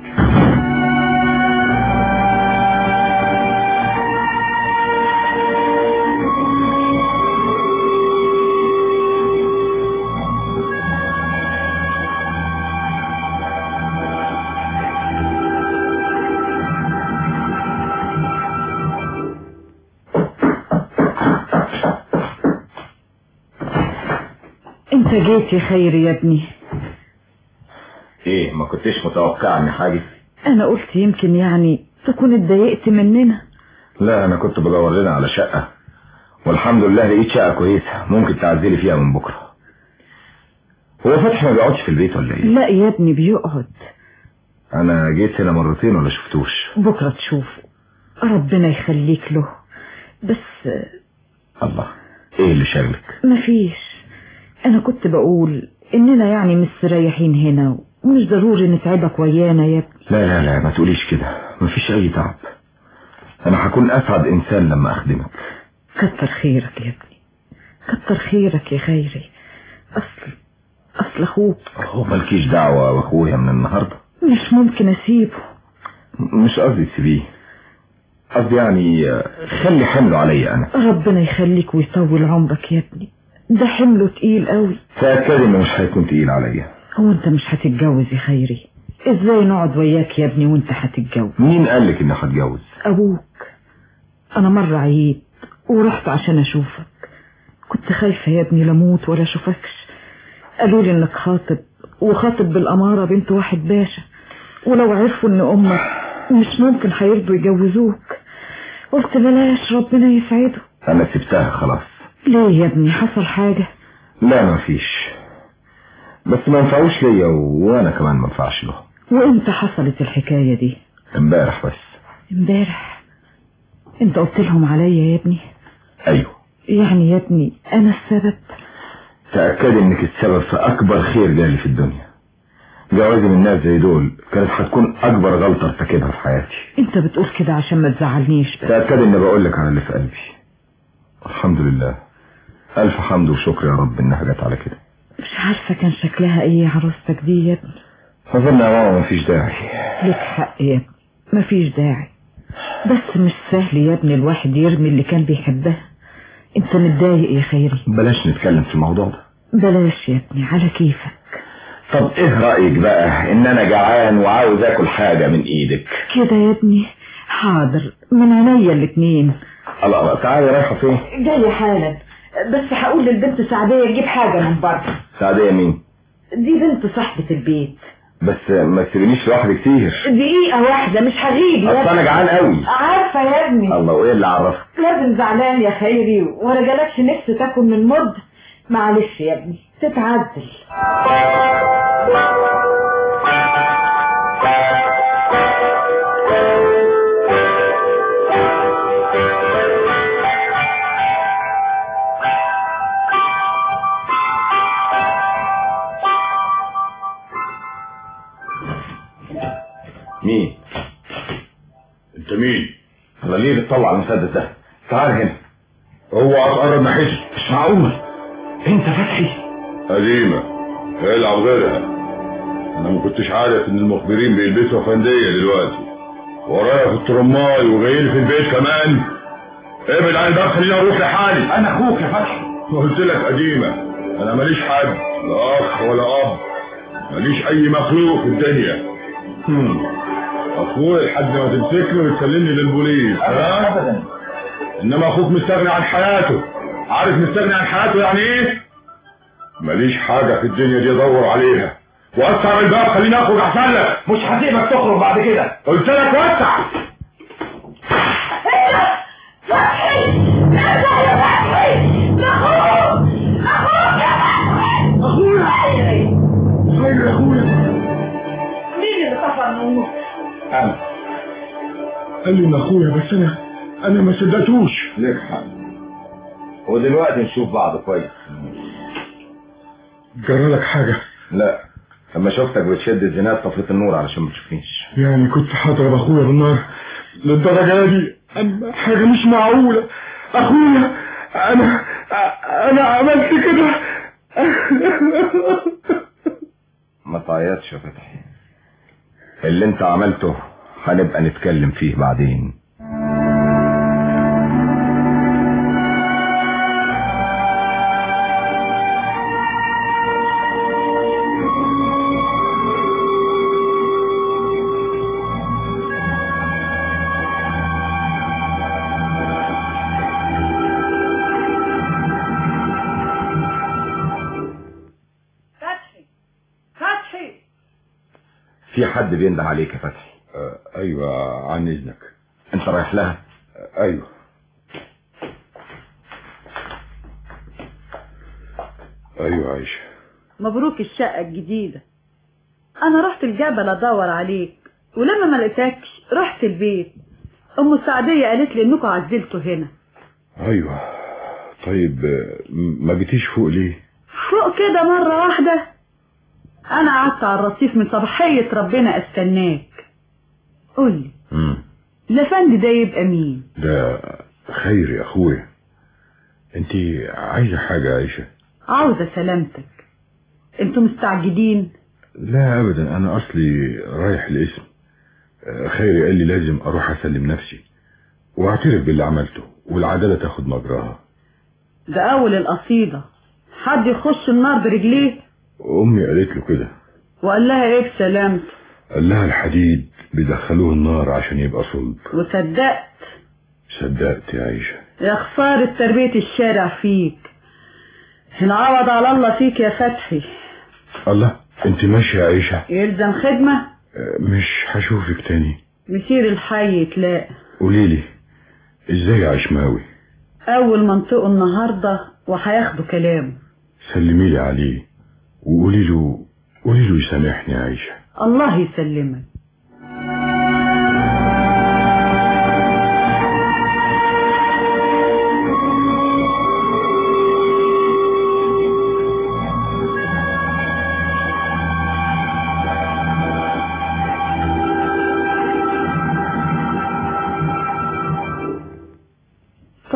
انت جيت يا خيري يا ابني ايه ما كنتش متوقع ان حاجة انا قلت يمكن يعني تكون اتضايقت مننا لا انا كنت بدور لنا على شقة والحمد لله لقيت شقة كويسة ممكن تعزلي فيها من بكرة هو فتحي ما بيقعدش في البيت ولا ايه لا يا ابني بيقعد انا جيت هنا مرتين ولا شفتوش بكرة تشوفه ربنا يخليك له بس الله ايه اللي شغلك مفيش انا كنت بقول اننا يعني مستريحين هنا ومش ضروري نتعبك ويانا يا ابني لا لا لا ما تقوليش كده مفيش اي تعب انا هكون اسعد انسان لما اخدمك كتر خيرك يا ابني كتر خيرك يا خيري اصل اصل اخوك هو مالكيش دعوة باخويا من النهاردة مش ممكن اسيبه مش قصدي تسيبيه قصدي يعني آه، خلي حمله عليا انا ربنا يخليك ويطول عمرك يا ابني ده حمله تقيل قوي تأكد انه مش هيكون تقيل عليا هو انت مش هتتجوز يا خيري ازاي نقعد وياك يا ابني وانت هتتجوز مين قالك اني هتجوز ابوك انا مرة عييت ورحت عشان اشوفك كنت خايفة يا ابني لموت ولا اشوفكش قالوا لي انك خاطب وخاطب بالامارة بنت واحد باشا ولو عرفوا ان امك مش ممكن هيرضوا يجوزوك قلت بلاش ربنا يسعده انا سبتها خلاص ليه يا ابني حصل حاجة لا ما فيش بس ما ينفعوش ليا وانا كمان ما ينفعش له وامتى حصلت الحكاية دي امبارح بس امبارح انت قلت لهم عليا يا ابني ايوه يعني يا ابني انا السبب تأكد انك السبب في اكبر خير جالي في الدنيا جوازي من ناس زي دول كانت هتكون اكبر غلطة ارتكبها في حياتي انت بتقول كده عشان ما تزعلنيش بس تأكد اني بقول لك على اللي في قلبي الحمد لله الف حمد وشكر يا رب انها جت على كده مش عارفة كان شكلها ايه عروستك دي يا ابني اظن يا ماما مفيش داعي لك حق يا ابني مفيش داعي بس مش سهل يا ابني الواحد يرمي اللي كان بيحبها انت متضايق يا خيري بلاش نتكلم في الموضوع ده بلاش يا ابني على كيفك طب ايه رأيك بقى ان انا جعان وعاوز اكل حاجة من ايدك كده يا ابني حاضر من عينيا الاتنين الله الله تعالي رايحة فين جاية حالا بس هقول للبنت سعدية تجيب حاجة من بره سعدية مين دي بنت صاحبة البيت بس ما تسيبنيش لوحدي كتير دقيقة واحدة مش هغيب يا اصل انا ابني جعان قوي عارفة يا ابني الله وايه اللي عرفك لازم زعلان يا خيري ولا جالكش نفس تاكل من مد معلش يا ابني تتعدل مين انت مين الله ليه بتطلع المسدس ده تعال هنا هو هتقرب ناحيتي مش معقول انت فتحي قديمة العب غيرها انا ما كنتش عارف ان المخبرين بيلبسوا فندية دلوقتي ورايا في الترماي وجايين في البيت كمان ابعد عن الباب خليني اروح لحالي انا اخوك يا فتحي قلت لك قديمة انا ماليش حد لا اخ ولا اب ماليش اي مخلوق في الدنيا هم. اخوي لحد ما تمسكني وتسلمني للبوليس ها ابدا انما اخوك مستغني عن حياته عارف مستغني عن حياته يعني ايه ماليش حاجة في الدنيا دي ادور عليها وسع الباب خليني اخرج احسن لك مش هسيبك تخرج بعد كده قلت لك وسع خير يا اخويا مين اللي طفى النور انا قال لي ان اخويا بس انا انا ما صدقتوش ليك حق ودلوقتي نشوف بعض كويس جرى لك حاجة لا لما شفتك بتشد الزناد طفيت النور علشان ما تشوفنيش يعني كنت هضرب اخويا بالنار للدرجة دي أما حاجة مش معقولة اخويا انا انا عملت كده ما تعيطش يا فتحي اللي انت عملته هنبقى نتكلم فيه بعدين فتحي فتحي في حد بينده عليك يا فتحي ايوه عن اذنك انت رايح لها ايوه ايوه عايشة مبروك الشقة الجديدة أنا رحت الجبل أدور عليك ولما ما لقيتكش رحت البيت أم سعدية قالت لي إنكم عزلتوا هنا ايوه طيب ما جيتيش فوق ليه فوق كده مرة واحدة أنا قعدت على الرصيف من صباحية ربنا أستناك قولي امم الأفندي ده يبقى مين ده خير يا اخويا انت عايزة حاجة يا عايشة عاوزة سلامتك انتوا مستعجلين لا ابدا انا اصلي رايح الاسم آه، خيري قال لي لازم اروح اسلم نفسي واعترف باللي عملته والعدالة تاخد مجراها ده أول القصيدة حد يخش النار برجليه امي قالت له كده وقال لها ايه بسلامته قال لها الحديد بيدخلوه النار عشان يبقى صلب وصدقت صدقت يا عايشة يا خسارة تربية الشارع فيك العوض على الله فيك يا فتحي الله انت ماشية يا عايشة يلزم خدمة آه، مش هشوفك تاني مسير الحي يتلاقى قوليلي ازاي يا عشماوي أول منطقه النهاردة وهياخدوا كلامه سلميلي عليه وقولي له قولي له يسامحني يا عايشة الله يسلمك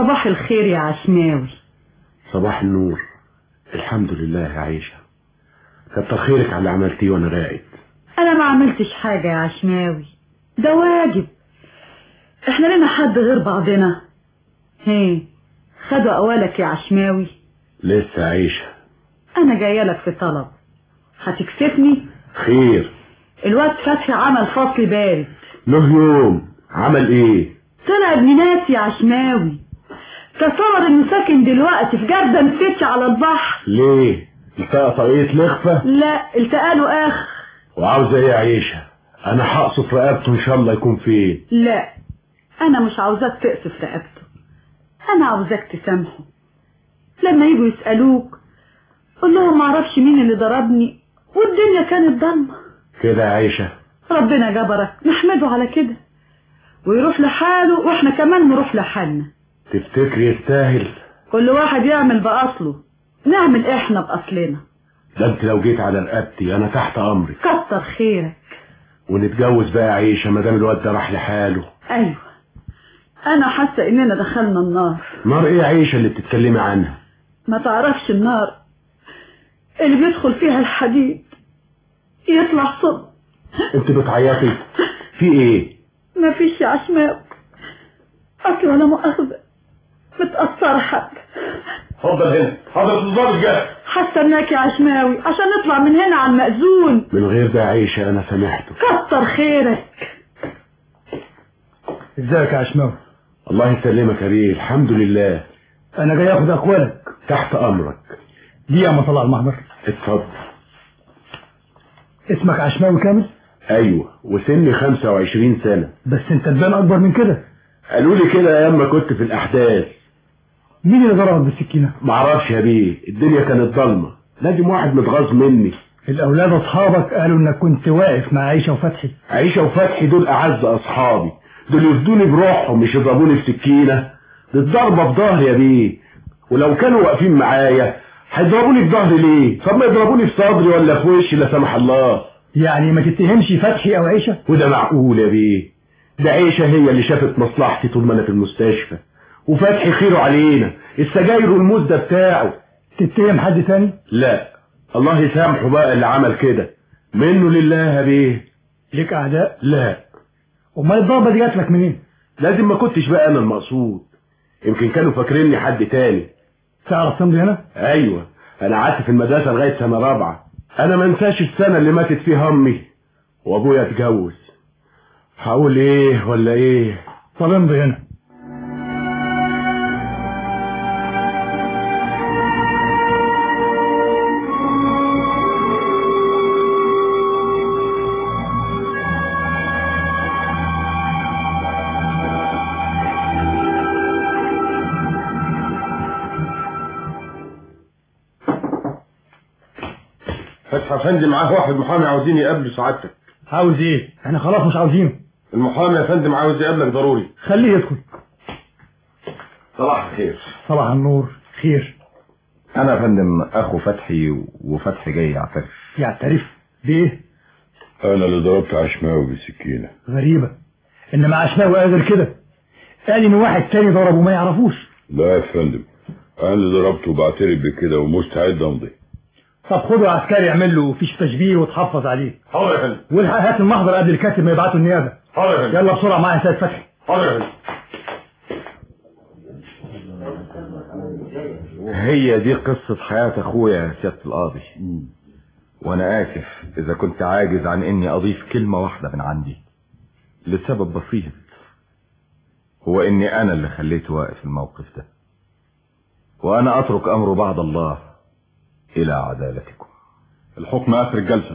صباح الخير يا عشماوي صباح النور الحمد لله يا عيشة كتر خيرك على اللي عملتيه وانا راقد انا ما عملتش حاجة يا عشماوي ده واجب احنا لنا حد غير بعضنا هي خدوا اولك يا عشماوي لسه عيشة انا جايه لك في طلب هتكسفني خير الواد فتحي عمل فصل بارد له يوم عمل ايه طلع ابن ناس يا عشماوي تصور انه ساكن دلوقتي في جردة مفتش على البحر ليه التقى طريقة لخفة لا التقاله اخ وعاوزة ايه يا عيشة انا هقصف رقبته ان شاء الله يكون فين لا انا مش عاوزاك تقصف رقبته انا عاوزاك تسامحه لما يجوا يسألوك قول لهم معرفش مين اللي ضربني والدنيا كانت ضلمة كده يا عيشة ربنا جبرك نحمده على كده ويروح لحاله واحنا كمان نروح لحالنا تفتكر يستاهل كل واحد يعمل بأصله نعمل احنا بأصلنا ده انت لو جيت على رقبتي انا تحت امرك كتر خيرك ونتجوز بقى يا عيشة ما دام الواد ده راح لحاله ايوه انا حاسه اننا دخلنا النار نار ايه يا عيشة اللي بتتكلمي عنها ما تعرفش النار اللي بيدخل فيها الحديد يطلع صب انت بتعيطي في ايه ما فيش يا عشماوي اصل ولا مؤاخذه متأثرة حد اتفضل هنا حضرة الضابط جاهز هستناك يا عشماوي عشان نطلع من هنا على المأذون من غير ده يا عيشة انا سامحته كتر خيرك ازيك يا عشماوي الله يسلمك يا بيه الحمد لله انا جاي اخد اقوالك تحت امرك دي يا ما طلع المحضر اتفضل اسمك عشماوي كامل ايوه وسني 25 سنة بس انت تبان اكبر من كده قالوا لي كده ايام ما كنت في الاحداث مين اللي ضربك بالسكينة معرفش يا بيه الدنيا كانت ضلمة لازم واحد متغاظ مني الاولاد اصحابك قالوا انك كنت واقف مع عيشة وفتحي عيشة وفتحي دول اعز اصحابي دول يفدوني بروحهم مش يضربوني بسكينة دي الضربة في ظهري يا بيه ولو كانوا واقفين معايا هيضربوني في ظهري ليه طب ما يضربوني في صدري ولا في وشي لا سمح الله يعني ما تتهمش فتحي او عيشة وده معقول يا بيه ده عيشة هي اللي شافت مصلحتي طول ما انا في المستشفى وفتحي خيره علينا السجاير والموز ده بتاعه تتهم حد تاني لا الله يسامحه بقى اللي عمل كده منه لله يا بيه ليك اعداء لا امال الضربة دي جات لك منين لازم ما كنتش بقى انا المقصود يمكن كانوا فاكريني حد تاني تعرف تمضي هنا ايوه انا قعدت في المدرسة لغاية سنة رابعة انا ما انساش السنة اللي ماتت فيها امي وابويا اتجوز هقول ايه ولا ايه طب امضي هنا فتحي افندي معاه واحد محامي عاوزين يقابله سعادتك عاوز ايه احنا خلاص مش عاوزينه المحامي يا فندم عاوز يقابلك ضروري خليه يدخل صباح الخير صباح النور خير انا يا فندم اخو فتحي وفتحي جاي يعترف يعترف بايه انا اللي ضربت عشماوي بالسكينة غريبة انما عشماوي قادر كده قال ان واحد تاني ضربه وما يعرفوش لا يا فندم انا اللي ضربته وبعترف بكده ومستعد امضي طب خده عسكري يعمل له فيش تشبيه وتحفظ عليه حاضر يا فندم والحق هات المحضر قبل الكاتب ما يبعته النيابة حاضر يا فندم يلا بسرعة معايا يا سيد فتحي حاضر يا فندم هي دي قصة حياة اخويا يا سيادة القاضي وانا اسف اذا كنت عاجز عن اني اضيف كلمة واحدة من عندي لسبب بسيط هو اني انا اللي خليته واقف الموقف ده وانا اترك امره بعد الله الى عدالتكم الحكم اخر الجلسة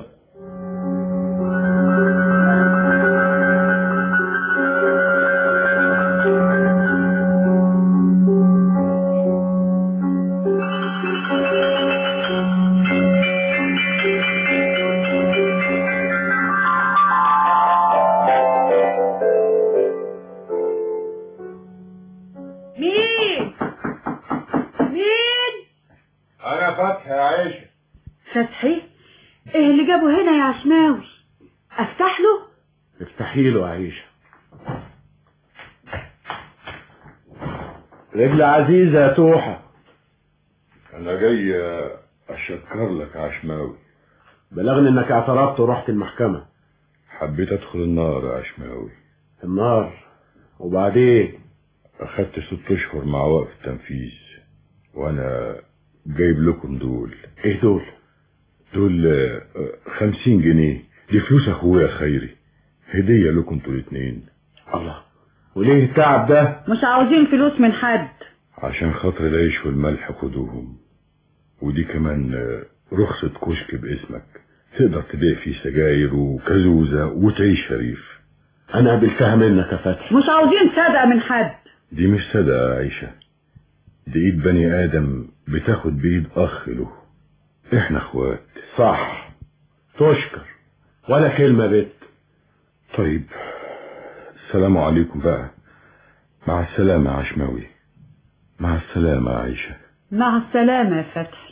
مين مين انا فتحي يا عيشة فتحي ايه اللي جابه هنا يا عشماوي افتح له افتحي له يا عيشة رجل عزيزة يا توحة انا جاي اشكر لك عشماوي بلغني انك اعترضت ورحت المحكمة حبيت ادخل النار يا عشماوي النار وبعدين اخدت ست اشهر مع وقف التنفيذ وانا جايب لكم دول ايه دول دول آه، خمسين جنيه دي فلوس اخويا خيري هدية لكم انتوا الاتنين الله وليه التعب ده مش عاوزين فلوس من حد عشان خاطر العيش والملح خدوهم ودي كمان آه، رخصة كشك باسمك تقدر تبيع فيه سجاير وكزوزة وتعيش شريف انا قبلتها منك يا فتحي مش عاوزين صدقة من حد دي مش صدقة يا عيشة دي ايد بني ادم بتاخد بايد اخ له احنا اخوات صح تشكر ولا كلمة بت طيب السلام عليكم بقى مع السلامة يا عشماوي مع السلامة يا عيشة مع السلامة يا فتحي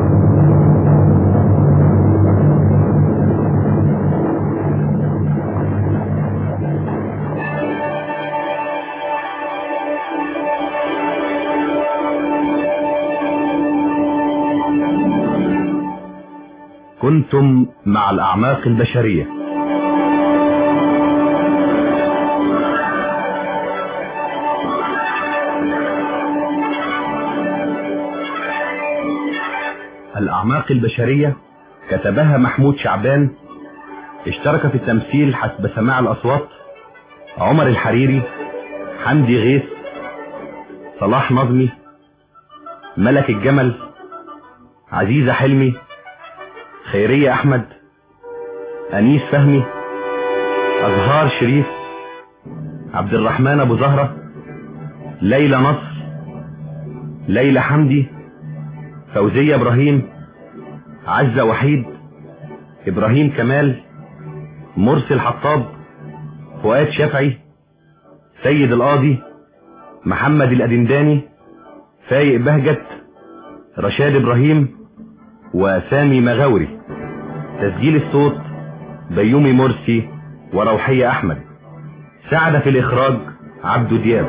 كنتم مع الأعماق البشرية الأعماق البشرية كتبها محمود شعبان اشترك في التمثيل حسب سماع الأصوات عمر الحريري حمدي غيث صلاح نظمي ملك الجمل عزيزة حلمي خيرية أحمد أنيس فهمي أزهار شريف عبد الرحمن أبو زهرة ليلى نصر ليلى حمدي فوزية إبراهيم عزة وحيد إبراهيم كمال مرسي الحطاب فؤاد شافعي سيد القاضي محمد الأدنداني فايق بهجت رشاد إبراهيم وسامي مغاوري تسجيل الصوت بيومي مرسي وروحية أحمد ساعد في الإخراج عبدو دياب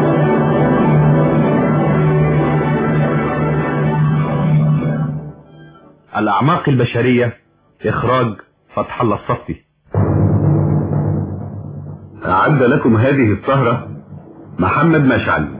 الأعماق البشرية إخراج فتح الله الصفي أعد لكم هذه السهرة محمد مشعل